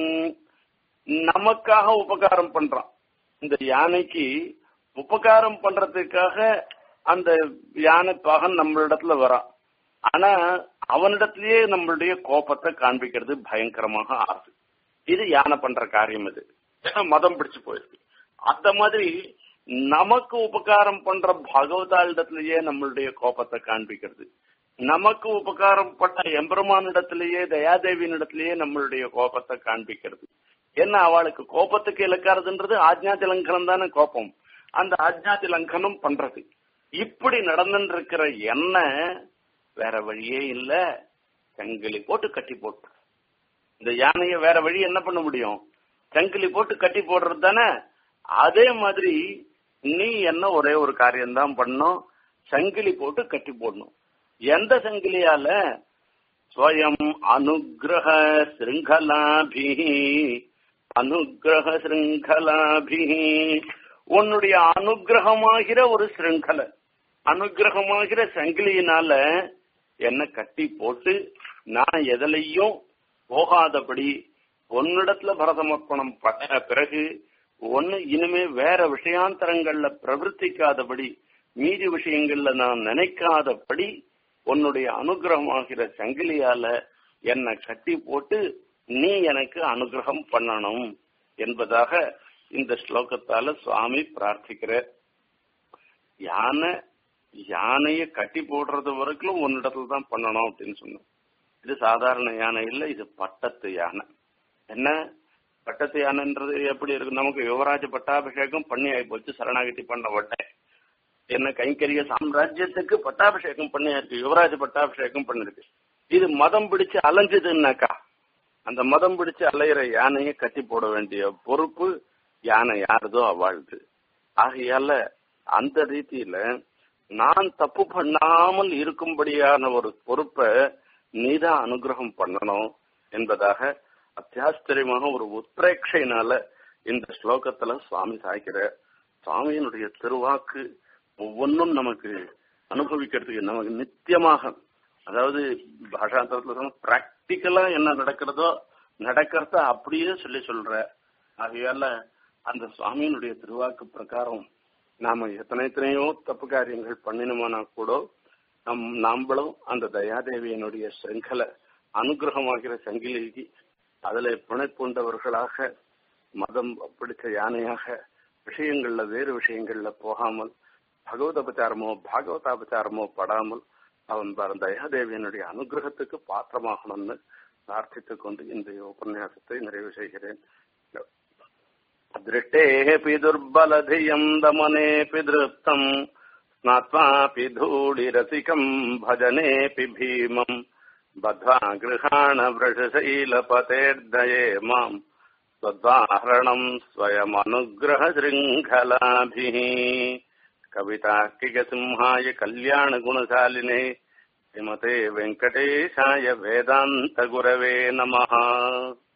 நமக்காக உபகாரம் பண்றான் இந்த யானைக்கு உபகாரம் பண்றதுக்காக அந்த யானை பாகன் நம்மளிடத்துல வரான் ஆனா அவனிடத்திலேயே நம்மளுடைய கோபத்தை காண்பிக்கிறது பயங்கரமாக ஆசை இது யானை பண்ற காரியம் இது ஏன்னா மதம் பிடிச்சு போயிருக்கு அந்த மாதிரி நமக்கு உபகாரம் பண்ற பகவதாளிடத்திலேயே நம்மளுடைய கோபத்தை காண்பிக்கிறது நமக்கு உபகாரம் பண்ண எம்பெருமானிடத்திலேயே தயாதேவியினிடத்திலேயே நம்மளுடைய கோபத்தை காண்பிக்கிறது என்ன அவளுக்கு கோபத்துக்கு இலக்காரதுன்றது ஆஜ்ஞாதி லங்கனம் தானே கோபம் அந்த ஆஜ்ஞாதி லங்கனம் பண்றது இப்படி நடந்துட்டு இருக்கிற என்ன வேற வழியே இல்ல சங்கிலி போட்டு கட்டி போட்டு இந்த யானைய வேற வழி என்ன பண்ண முடியும் சங்கிலி போட்டு கட்டி போடுறது தானே அதே மாதிரி நீ என்ன ஒரே ஒரு காரியம் தான் பண்ணும் சங்கிலி போட்டு கட்டி போடணும் எந்த சங்கிலியால ஸ்வயம் அனுகிரக சிருங்கலாபி அனுகிரக சிருங்கலாபி உன்னுடைய அனுகிரகமாகிற ஒரு சிருங்கலை அனுகிரகமாகிற சங்கிலியினால என்ன கட்டி போட்டு நான் எதிலையும் போகாதபடி ஒன்னிடத்துல பரதமர்ப்பணம் பண்ண பிறகு ஒன்னு இனிமே வேற விஷயாந்தரங்கள்ல பிரவர்த்திக்காதபடி மீதி விஷயங்கள்ல நான் நினைக்காதபடி உன்னுடைய அனுகிரகமாகிற சங்கிலியால என்னை கட்டி போட்டு நீ எனக்கு அனுகிரகம் பண்ணணும் என்பதாக இந்த ஸ்லோகத்தால சுவாமி பிரார்த்திக்கிற யானை யானைய கட்டி போடுறது வரைக்கும் உன்னிடத்துல தான் பண்ணணும் அப்படின்னு சொன்னோம் இது சாதாரண யானை இல்ல இது பட்டத்து யானை என்ன பட்டத்து யானைன்றது எப்படி இருக்கு நமக்கு யுவராஜ பட்டாபிஷேகம் பண்ணி ஆகி போச்சு சரணாகதி பண்ண உடனே என்ன கைங்கரிய சாம்ராஜ்யத்துக்கு பட்டாபிஷேகம் பண்ணி இருக்கு யுவராஜ பட்டாபிஷேகம் பண்ணிருக்கு இது மதம் பிடிச்சு அலைஞ்சதுன்னாக்கா அந்த மதம் பிடிச்சு அலையிற யானையை கட்டி போட வேண்டிய பொறுப்பு யானை யாருதோ அவாழ்து ஆகையால அந்த ரீதியில நான் தப்பு பண்ணாமல் இருக்கும்படியான ஒரு பொறுப்பை நீதான் அனுகிரகம் பண்ணணும் என்பதாக அத்தியாச்சரியமாக ஒரு உத்ரேட்சையினால இந்த ஸ்லோகத்துல சுவாமி சாய்க்கிற சுவாமியினுடைய திருவாக்கு ஒவ்வொன்றும் நமக்கு அனுபவிக்கிறதுக்கு நமக்கு நித்தியமாக அதாவது பாஷாந்தரத்துல சொன்ன பிராக்டிக்கலா என்ன நடக்கிறதோ நடக்கிறத அப்படியே சொல்லி சொல்ற ஆகையால அந்த சுவாமியினுடைய திருவாக்கு பிரகாரம் நாம எத்தனை எத்தனையோ தப்பு காரியங்கள் பண்ணினோமானா கூட நம் நாம்பளும் அந்த தயாதேவியினுடைய செங்கலை அனுகிரகமாகிற சங்கிலிக்கு அதுல பிணைப்புண்டவர்களாக மதம் பிடிச்ச யானையாக விஷயங்கள்ல வேறு விஷயங்கள்ல போகாமல் பகவதபச்சாரமோ பாகவதாபச்சாரமோ படாமல் அவன் தயாதேவியனுடைய அனுகிரகத்துக்கு பாத்திரமாகணும்னு பிரார்த்தித்துக் கொண்டு இன்றைய உபன்யாசத்தை நிறைவு செய்கிறேன் दृष्टेऽपि दुर्बलधियम् दमनेऽपि दृप्तम् स्नात्वापि धूलिरसिकम् भजनेऽपि भीमम् बद्ध्वा गृहाण वृषशैलपतेर्दये माम् त्वद्वाहरणम् स्वयमनुग्रहशृङ्खलाभिः कवितार्किकसिंहाय कल्याणगुणशालिने श्रीमते वेङ्कटेशाय वेदान्तगुरवे नमः